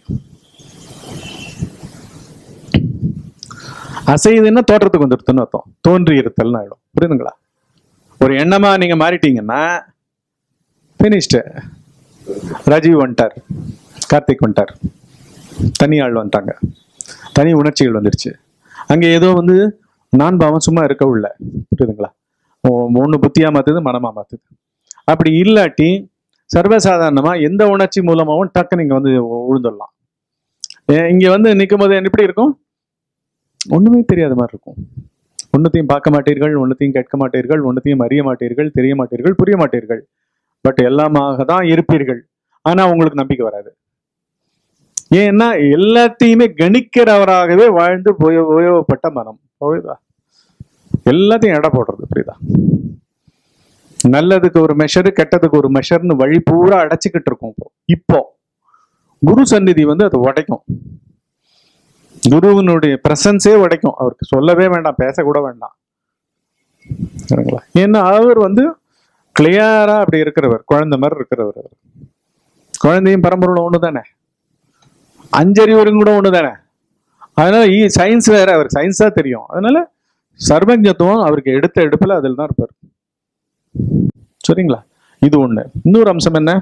அசையுதுன்னா தோற்றத்துக்கு வந்துடுதுன்னு அர்த்தம் தோன்றி இருத்தல்னு ஆயிடும் புரியுதுங்களா ஒரு எண்ணமா நீங்க மாறிட்டீங்கன்னா பினிஷ்டு ராஜீவ் வந்துட்டார் கார்த்திக் வந்துட்டார் தனி ஆள் வந்துட்டாங்க தனி உணர்ச்சிகள் வந்துருச்சு அங்கே ஏதோ வந்து நான் பாவம் சும்மா இருக்க உள்ள புரியுதுங்களா ஒன்று புத்தியா மாத்துது மனமா மாத்துது அப்படி இல்லாட்டி சர்வசாதாரணமா எந்த உணர்ச்சி மூலமாவும் டக்கு நீங்க வந்து உழுந்துடலாம் ஏ- இங்க வந்து நிற்கும் போது எப்படி இருக்கும் ஒண்ணுமே தெரியாத மாதிரி இருக்கும் ஒன்னத்தையும் பார்க்க மாட்டீர்கள் ஒன்னத்தையும் கேட்க மாட்டீர்கள் ஒன்னத்தையும் அறிய மாட்டீர்கள் தெரிய மாட்டீர்கள் புரிய மாட்டீர்கள் பட் எல்லாமாக தான் இருப்பீர்கள் ஆனா உங்களுக்கு நம்பிக்கை வராது ஏன்னா எல்லாத்தையுமே கணிக்கிறவராகவே வாழ்ந்து உபயோ- உபயோகப்பட்ட மனம் புரியுதா எல்லாத்தையும் எடை போடுறது புரியுதா நல்லதுக்கு ஒரு மெஷரு கெட்டதுக்கு ஒரு மெஷர்னு வழி பூரா அடைச்சிக்கிட்டு இருக்கும் இப்போ இப்போ குரு சந்நிதி வந்து அது உடைக்கும் குருவினுடைய பிரசன்ஸே உடைக்கும் அவருக்கு சொல்லவே வேண்டாம் பேசக்கூட வேண்டாம் சரிங்களா ஏன்னா அவர் வந்து கிளியரா அப்படி இருக்கிறவர் குழந்தை மாதிரி இருக்கிறவர் அவர் குழந்தையும் பரம்பொருளும் ஒன்று தானே அஞ்சறிவரும் கூட ஒன்று தானே அதனால ஈ சயின்ஸ் வேற அவர் சயின்ஸா தெரியும் அதனால சர்வஜத்துவம் அவருக்கு எடுத்த எடுப்புல அதில் தான் இருப்பார் சரிங்களா இது ஒண்ணு இன்னொரு அம்சம் என்ன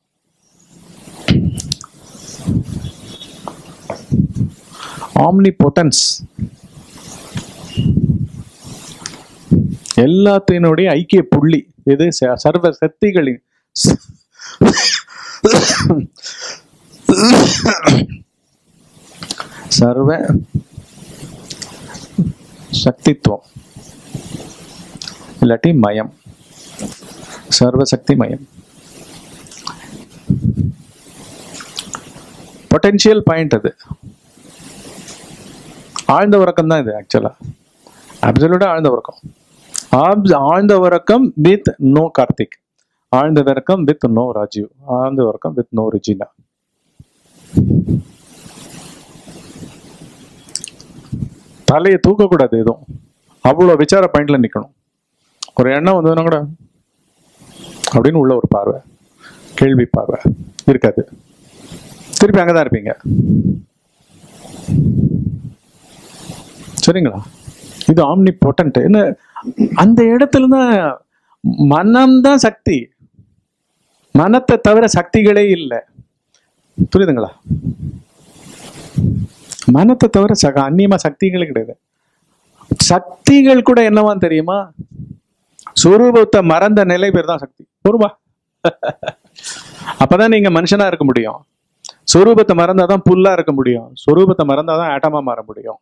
ஆம்னி பொட்டன்ஸ் எல்லாத்தினுடைய ஐக்கிய புள்ளி இது ச- சர்வ சக்திகளின் சர்வ சக்தித்துவம் இல்லாட்டி மயம் சர்வசக்தி மயம் பொட்டென்ஷியல் பாயிண்ட் அது ஆழ்ந்த உறக்கம் தான் இது ஆக்சுவலா அப்சல்யூட்டா ஆழ்ந்த உறக்கம் ஆப்ஸ்- ஆழ்ந்த உறக்கம் வித் நோ கார்த்திக் ஆழ்ந்த உறக்கம் வித் நோ ராஜீவ் ஆழ்ந்த உறக்கம் வித் நோ ரிஜினா தலையை தூக்கக்கூடாது எதுவும் அவ்வளோ விசார பாயிண்ட்ல நிக்கணும் ஒரு எண்ணம் வந்ததுன்னா கூட அப்படின்னு உள்ள ஒரு பார்வை கேள்வி பார்வை இருக்காது திருப்பி அங்கதான் இருப்பீங்க சரிங்களா இது ஆம்னி பொட்டன்ட் என்ன அந்த இடத்துல தான் மனம்தான் சக்தி மனத்தை தவிர சக்திகளே இல்லை புரியுதுங்களா மனத்தை தவிர சக அந்நியமா சக்திகளே கிடையாது சக்திகள் கூட என்னவா தெரியுமா சுரூபத்தை மறந்த நிலை பேர் தான் சக்தி பொறுமா அப்பதான் நீங்க மனுஷனா இருக்க முடியும் சொரூபத்தை மறந்தாதான் புல்லா இருக்க முடியும் சொரூபத்தை மறந்தாதான் ஆட்டமா மாற முடியும்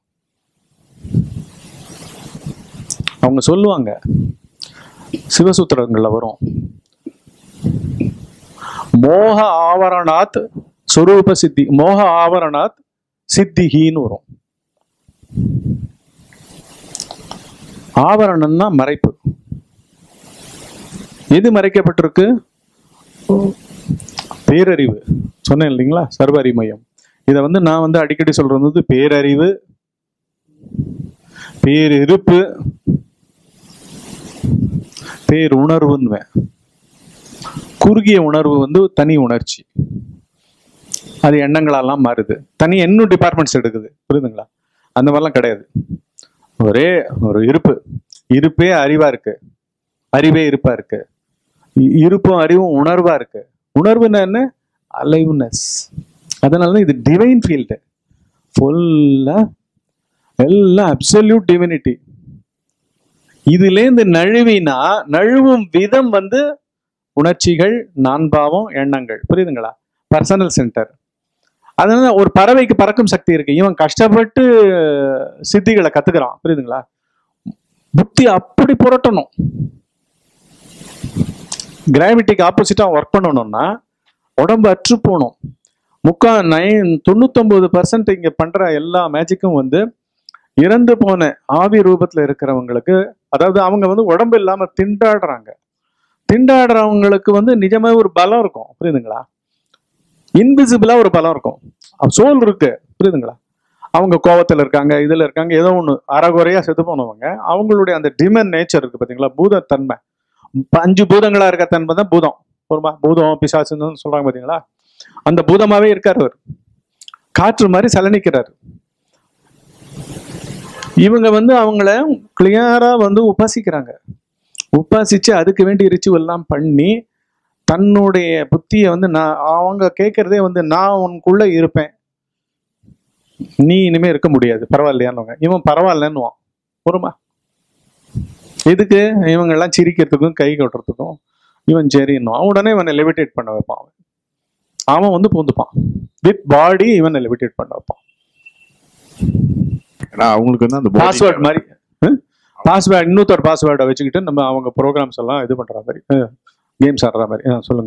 அவங்க சொல்லுவாங்க சிவசூத்திரங்கள்ல வரும் மோக ஆவரணாத் சொரூப சித்தி மோக ஆவரணாத் சித்திஹின்னு வரும் ஆவரணம்னா மறைப்பு எது மறைக்கப்பட்டிருக்கு பேரறிவு சொன்னேன் இல்லைங்களா சர்வ அறிமயம் இதை வந்து நான் வந்து அடிக்கடி சொல்றது வந்து பேரறிவு பேரிருப்பு பேருணர்வுன்னுவேன் குறுகிய உணர்வு வந்து தனி உணர்ச்சி அது எண்ணங்களெல்லாம் மாறுது தனி இன்னும் டிபார்ட்மெண்ட்ஸ் எடுக்குது புரியுதுங்களா அந்த மாதிரிலாம் கிடையாது ஒரே ஒரு இருப்பு இருப்பே அறிவா இருக்கு அறிவே இருப்பா இருக்கு இ- இருப்பும் அறிவும் உணர்வா இருக்கு உணர்வுன்னா என்ன அலைவ்னஸ் அதனால தான் இது டிவைன் ஃபீல்டு ஃபுல்லா எல்லாம் அப்சல்யூட் டிவினிட்டி இதுலேருந்து நழுவினா நழுவும் விதம் வந்து உணர்ச்சிகள் நான்பாவம் எண்ணங்கள் புரியுதுங்களா பர்சனல் சென்டர் அதனால ஒரு பறவைக்கு பறக்கும் சக்தி இருக்கு இவன் கஷ்டப்பட்டு சித்திகளை கத்துக்கிறான் புரியுதுங்களா புத்தி அப்படி புரட்டணும் கிராவிட்டிக்கு ஆப்போசிட்டா ஒர்க் பண்ணணும்னா உடம்பு அற்று போகணும் முக்கா நைன் தொண்ணூத்தொன்பது பர்சன்ட் இங்க பண்ற எல்லா மேஜிக்கும் வந்து இறந்து போன ஆவி ரூபத்துல இருக்கிறவங்களுக்கு அதாவது அவங்க வந்து உடம்பு இல்லாம திண்டாடுறாங்க திண்டாடுறவங்களுக்கு வந்து நிஜமா ஒரு பலம் இருக்கும் புரியுதுங்களா இன்விசிபிளா ஒரு பலம் இருக்கும் சோல் இருக்கு புரியுதுங்களா அவங்க கோவத்துல இருக்காங்க இதுல இருக்காங்க ஏதோ ஒண்ணு அறகுறையா செத்து போனவங்க அவங்களுடைய அந்த டிமன் நேச்சர் இருக்கு பாத்தீங்களா பூதத்தன்மை இப்ப அஞ்சு பூதங்களா இருக்க தன்மை தான் பூதம் ஒருமா பூதம் பிசாசுன்னு சொல்றாங்க பாத்தீங்களா அந்த பூதமாவே இருக்காரு அவர் காற்று மாதிரி சலனிக்கிறாரு இவங்க வந்து அவங்கள கிளியரா வந்து உபாசிக்கிறாங்க உபாசிச்சு அதுக்கு வேண்டி ரிச்சுவல் எல்லாம் பண்ணி தன்னுடைய புத்தியை வந்து நான் அவங்க கேட்கறதே வந்து நான் உனக்குள்ள இருப்பேன் நீ இனிமே இருக்க முடியாது பரவாயில்லையான்னு இவன் பரவாயில்லன்னுவான் பொறுமா எதுக்கு இவங்க எல்லாம் சிரிக்கிறதுக்கும் கை கொட்டுறதுக்கும் இவன் சரின்னுவான் உடனே இவனை லெவிடேட் பண்ண வைப்பான் அவன் அவன் வந்து பூந்துப்பான் வித் பாடி இவனை லெவிடேட் பண்ண வைப்பான் ஏன்னா அவங்களுக்கு வந்து அந்த body பாஸ்வேர்ட் மாதிரி பாஸ்வேர்ட் இன்னொருத்தர் பாஸ்வேர்டை வச்சுக்கிட்டு நம்ம அவங்க ப்ரோக்ராம்ஸ் எல்லாம் இது பண்ற மாதிரி கேம்ஸ் ஆடுற மாதிரி ஆ, சொல்லுங்க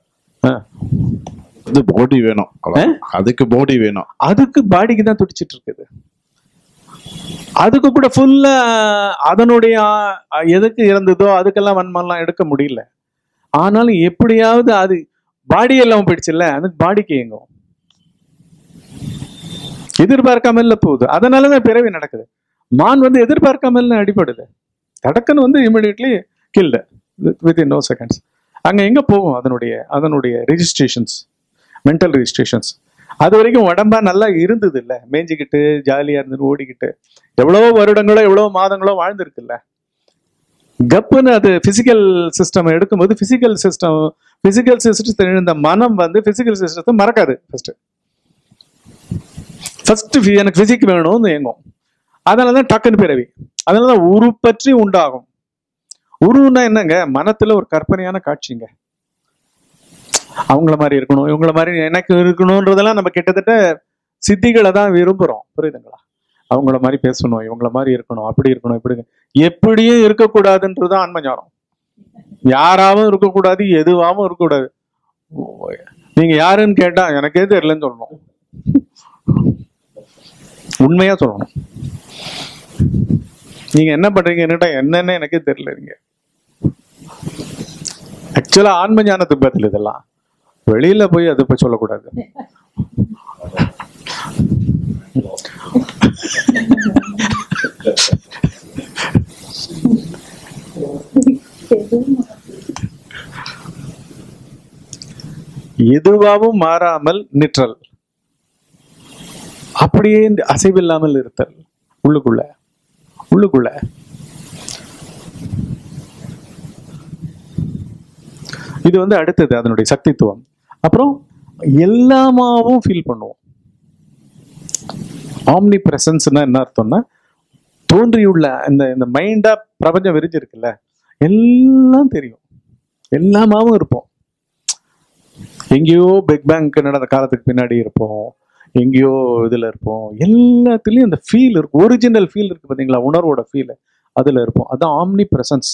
வந்து பாடி வேணும் அவ்வளவுதான். அதுக்கு பாடி வேணும் அதுக்கு பாடிக்கு தான் துடிச்சிட்டு இருக்குது அதுக்கு கூட ஃபுல்லா அதனுடைய ஆ, எதுக்கு இறந்ததோ அதுக்கெல்லாம் வன்மம்லாம் எடுக்க முடியல ஆனாலும் எப்படியாவது அது பாடி எல்லாம் போயிடுச்சுல்ல அதுக்கு பாடிக்கு எங்கும் எதிர்பார்க்காம இல்ல போகுது அதனாலதான் பிறவி நடக்குது மான் வந்து எதிர்பார்க்காம இல்ல அடிபடுது தடக்குன்னு வந்து immediately killed within no seconds அங்க எங்க போகும் அதனுடைய அதனுடைய ரெஜிஸ்ட்ரேஷன்ஸ் மென்டல் ரெஜிஸ்ட்ரேஷன்ஸ் அது வரைக்கும் உடம்பா நல்லா இருந்தது இல்ல மேய்ஞ்சிக்கிட்டு ஜாலியா இருந்து ஓடிக்கிட்டு எவ்வளவோ வருடங்களோ எவ்வளவோ மாதங்களோ வாழ்ந்திருக்குல்ல கப்புன்னு அது பிசிக்கல் சிஸ்டம் எடுக்கும்போது பிசிக்கல் சிஸ்டம் பிசிக்கல் சிஸ்டத்தில் எழுந்த மனம் வந்து பிசிக்கல் சிஸ்டத்தை மறக்காது ஃபர்ஸ்ட் ஃபர்ஸ்ட் எனக்கு பிசிக் வேணும்னு ஏங்கும் அதனால தான் டக்குன்னு பிறவி அதனால தான் உரு பற்றி உண்டாகும் உருன்னா என்னங்க மனத்துல ஒரு கற்பனையான காட்சிங்க அவங்கள மாதிரி இருக்கணும் இவங்கள மாதிரி எனக்கு இருக்கணும்ன்றதெல்லாம் நம்ம கிட்டத்தட்ட சித்திகளை தான் விரும்புறோம் புரியுதுங்களா அவங்கள மாதிரி பேசணும் இவங்கள மாதிரி இருக்கணும் அப்படி இருக்கணும் இப்படி இருக்கணும். எப்படியும் இருக்கக்கூடாதுன்றதுதான் ஆன்ம ஞானம் யாராவும் இருக்கக்கூடாது எதுவாகவும் இருக்கக்கூடாது ஓ, நீங்க யாருன்னு கேட்டா எனக்கே தெரியலன்னு சொல்லணும் உண்மையா சொல்லணும் நீங்க என்ன பண்றீங்கன்னு என்னன்னு எனக்கே தெரியல நீங்க ஆக்சுவலா ஆன்ம ஞானத்துக்கு பதில் இதெல்லாம் வெளியில போய் அதை போய் சொல்லக்கூடாது எதுவாகவும் மாறாமல் நிற்றல் அப்படியே இந்த அசைவில்லாமல் இருத்தல் உள்ளுக்குள்ள உள்ளுக்குள்ள இது வந்து அடுத்தது அதனுடைய சக்தித்துவம் அப்புறம் எல்லாமாவும் ஃபீல் பண்ணுவோம் ஆம்னி பிரசன்ஸ்னா என்ன அர்த்தம்னா தோன்றியுள்ள இந்த இந்த மைண்டா பிரபஞ்சம் விரிஞ்சிருக்குல்ல எல்லாம் தெரியும் எல்லாமாவும் இருப்போம் எங்கேயோ பிக் பேங்க் நடந்த காலத்துக்கு பின்னாடி இருப்போம் எங்கேயோ இதுல இருப்போம் எல்லாத்துலயும் அந்த ஃபீல் இருக்கு ஒரிஜினல் ஃபீல் இருக்கு பாத்தீங்களா உணர்வோட ஃபீல் அதுல இருப்போம் அதான் ஆம்னி பிரசன்ஸ்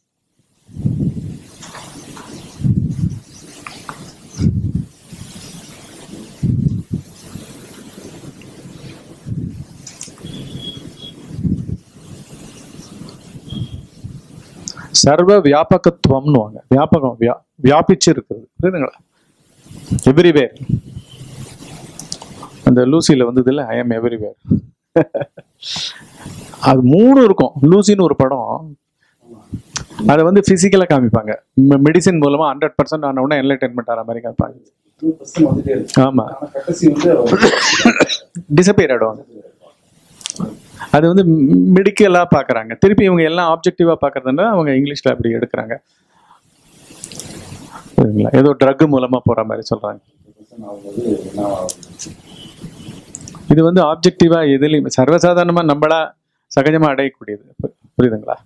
சர்வ வியாபகத்துவம்னுவாங்க வியாபகம் வியா வியாபிச்சு இருக்குது புரியுதுங்களா எவ்ரிவேர் அந்த லூசியில வந்தது இல்ல ஐ எம் எவ்ரிவேர் அது மூணு இருக்கும் லூசின்னு ஒரு படம் அதை வந்து பிசிக்கலா காமிப்பாங்க மெடிசின் மூலமா ஹண்ட்ரட் பர்சன்ட் ஆன உடனே என்டர்டைன்மெண்ட் ஆகிற மாதிரி காமிப்பாங்க ஆமா டிசப்பியர் ஆயிடுவாங்க அது வந்து மெடிக்கலா பாக்குறாங்க திருப்பி இவங்க எல்லாம் ஆப்ஜெக்டிவா பாக்குறதுன்னா அவங்க இங்கிலீஷ்ல அப்படி எடுக்கிறாங்க சரிங்களா ஏதோ ட்ரக் மூலமா போற மாதிரி சொல்றாங்க இது வந்து ஆப்ஜெக்டிவா எதுலையும் சர்வசாதாரணமா நம்மளா சகஜமா அடையக்கூடியது பு- புரியுதுங்களா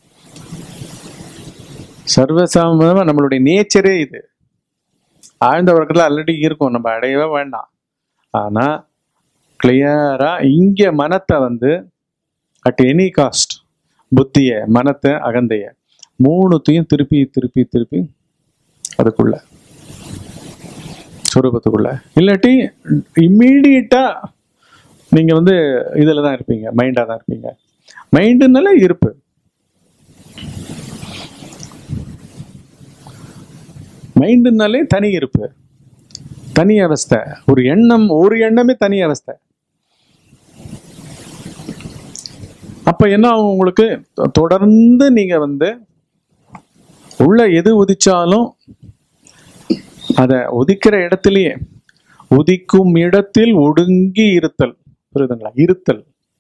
சர்வசாதாரணமா நம்மளுடைய நேச்சரே இது ஆழ்ந்த உறக்கத்துல ஆல்ரெடி இருக்கும் நம்ம அடையவே வேண்டாம் ஆனா கிளியரா இங்க மனத்தை வந்து அட் எனி காஸ்ட் புத்திய மனத்தை அகந்தைய மூணுத்தையும் திருப்பி திருப்பி திருப்பி அதுக்குள்ள ஸ்வரூபத்துக்குள்ள இல்லாட்டி இம்மீடியட்டா நீங்க வந்து இதுல தான் இருப்பீங்க மைண்டா தான் இருப்பீங்க மைண்டுனால இருப்பு மைண்டுனாலே தனி இருப்பு தனி அவஸ்தை ஒரு எண்ணம் ஒரு எண்ணமே தனி அவஸ்தை அப்ப என்ன ஆகும் உங்களுக்கு தொ- தொடர்ந்து நீங்க வந்து உள்ள எது உதிச்சாலும் அத உதிக்கிற இடத்திலேயே உதிக்கும் இடத்தில் ஒடுங்கி இருத்தல் புரியுதுங்களா இருத்தல்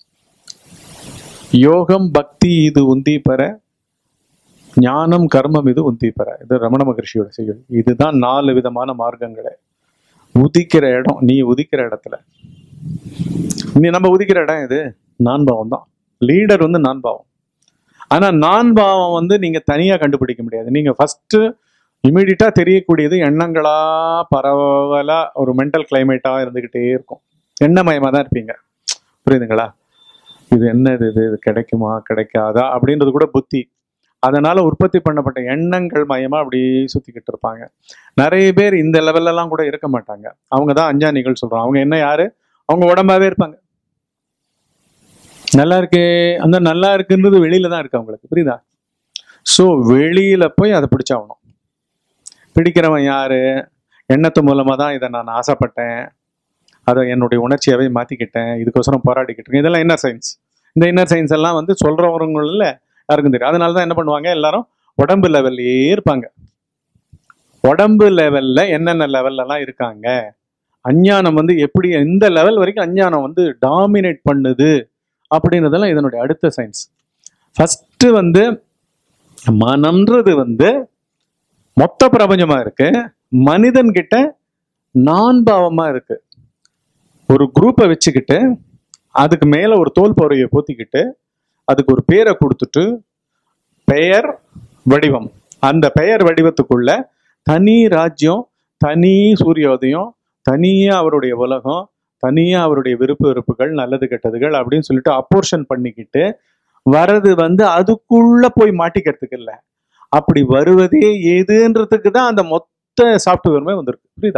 யோகம் பக்தி இது உந்தி பெற ஞானம் கர்மம் இது உந்தி பெற இது ரமண மகர்ஷியோட செயல் இதுதான் நாலு விதமான மார்க்கங்களே உதிக்கிற இடம் நீ உதிக்கிற இடத்துல நீ நம்ம உதிக்கிற இடம் இது நான் பாவம் தான் லீடர் வந்து நான் பாவம் ஆனா நான் பாவம் வந்து நீங்க தனியா கண்டுபிடிக்க முடியாது நீங்க ஃபர்ஸ்ட் இமீடியட்டா தெரியக்கூடியது எண்ணங்களா பரவலா ஒரு மென்டல் கிளைமேட்டா இருந்துகிட்டே இருக்கும் எண்ணமயமா தான் இருப்பீங்க புரியுதுங்களா இது என்னது இது இது கிடைக்குமா கிடைக்காதா அப்படின்றது கூட புத்தி அதனால உற்பத்தி பண்ணப்பட்ட எண்ணங்கள் மயமா அப்படி சுத்திக்கிட்டு இருப்பாங்க நிறைய பேர் இந்த லெவல்ல எல்லாம் கூட இருக்க மாட்டாங்க அவங்க தான் அஞ்சானிகள் சொல்றோம் அவங்க என்ன யாரு அவங்க உடம்பாவே இருப்பாங்க நல்லா இருக்கே அந்த நல்லா இருக்குன்றது வெளியில தான் இருக்கு அவங்களுக்கு புரியுதா ஸோ வெளியில போய் அதை பிடிச்சாகணும் பிடிக்கிறவன் யாரு எண்ணத்து மூலமா தான் இதை நான் ஆசைப்பட்டேன் அதை என்னுடைய உணர்ச்சியாவே மாத்திக்கிட்டேன் இதுக்கோசரம் போராடிக்கிட்டு இருக்கேன் இதெல்லாம் இன்னர் சயின்ஸ் இந்த இன்னர் சயின்ஸ் எல்லாம் வந்து சொல்றவங்கள யாருக்கும் தெரியும் அதனால தான் என்ன பண்ணுவாங்க எல்லாரும் உடம்பு லெவல்லையே இருப்பாங்க உடம்பு லெவல்ல என்னென்ன லெவல்ல எல்லாம் இருக்காங்க அஞ்ஞானம் வந்து எப்படி எந்த லெவல் வரைக்கும் அஞ்ஞானம் வந்து டாமினேட் பண்ணுது அப்படின்றதெல்லாம் இதனுடைய அடுத்த சயின்ஸ் ஃபர்ஸ்ட் வந்து மனம்ன்றது வந்து மொத்த பிரபஞ்சமா இருக்கு மனிதன் கிட்ட நான் பாவமா இருக்கு ஒரு குரூப்பை வச்சுக்கிட்டு அதுக்கு மேல ஒரு தோல் பொறையை போத்திக்கிட்டு அதுக்கு ஒரு பேரை கொடுத்துட்டு பெயர் வடிவம் அந்த பெயர் வடிவத்துக்குள்ள தனி ராஜ்யம் தனி சூரியோதயம் தனியா அவருடைய உலகம் தனியா அவருடைய விருப்பு வெறுப்புகள் நல்லது கெட்டதுகள் அப்படின்னு சொல்லிட்டு அப்போர்ஷன் பண்ணிக்கிட்டு வர்றது வந்து அதுக்குள்ள போய் மாட்டிக்கிறதுக்கு இல்ல அப்படி வருவதே எதுன்றதுக்கு தான் அந்த மொத்த சாஃப்ட்வேருமே வந்திருக்கு புரியுதா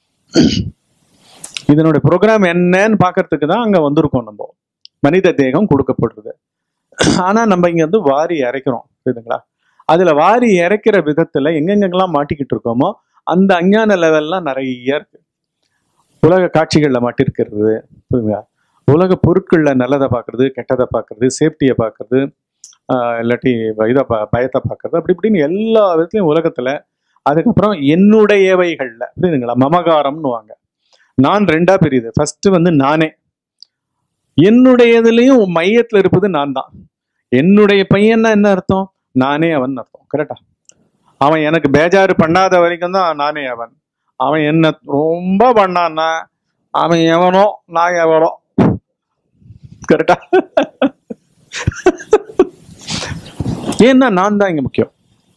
இதனுடைய ப்ரோக்ராம் என்னன்னு பார்க்கறதுக்கு தான் அங்க வந்திருக்கோம் நம்ம மனித தேகம் கொடுக்கப்படுறது ஆனா நம்ம இங்க வந்து வாரி இறைக்கிறோம் புரியுதுங்களா அதுல வாரி இறைக்கிற விதத்துல எங்கெங்கெல்லாம் மாட்டிக்கிட்டு இருக்கோமோ அந்த அஞ்ஞான லெவல்லாம் நிறைய இருக்கு உலக காட்சிகள்ல மாட்டிருக்கிறது புரியுதுங்களா உலக பொருட்கள்ல நல்லதை பார்க்கறது கெட்டதை பார்க்கறது சேஃப்டியை பார்க்கறது ஆஹ் இல்லாட்டி இதை ப பயத்தை பார்க்கறது அப்படி இப்படின்னு எல்லா விதத்துலையும் உலகத்துல அதுக்கப்புறம் என்னுடையவைகள்ல புரியுதுங்களா மமகாரம்னு வாங்க நான் ரெண்டா பிரியுது ஃபர்ஸ்ட் வந்து நானே என்னுடையதுலயும் மையத்துல இருப்பது நான் தான் என்னுடைய பையன்னா என்ன அர்த்தம் நானே அவன் அர்த்தம் கரெக்டா அவன் எனக்கு பேஜாரு பண்ணாத வரைக்கும் தான் நானே அவன் அவன் என்ன ரொம்ப பண்ணான்னா அவன் எவனோ நான் எவனோ கரெக்டா ஏன்னா நான் தான் இங்க முக்கியம்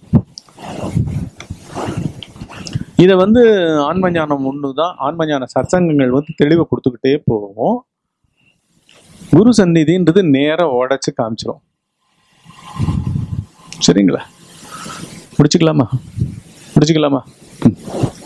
இதை வந்து ஆன்மஞானம் ஒன்று தான் ஆன்மஞான சத்சங்கங்கள் வந்து தெளிவை கொடுத்துக்கிட்டே போகும் குரு சந்நிதின்றது நேரா உடைச்சு காமிச்சிரும் சரிங்களா முடிச்சுக்கலாமா முடிச்சுக்கலாமா ம்.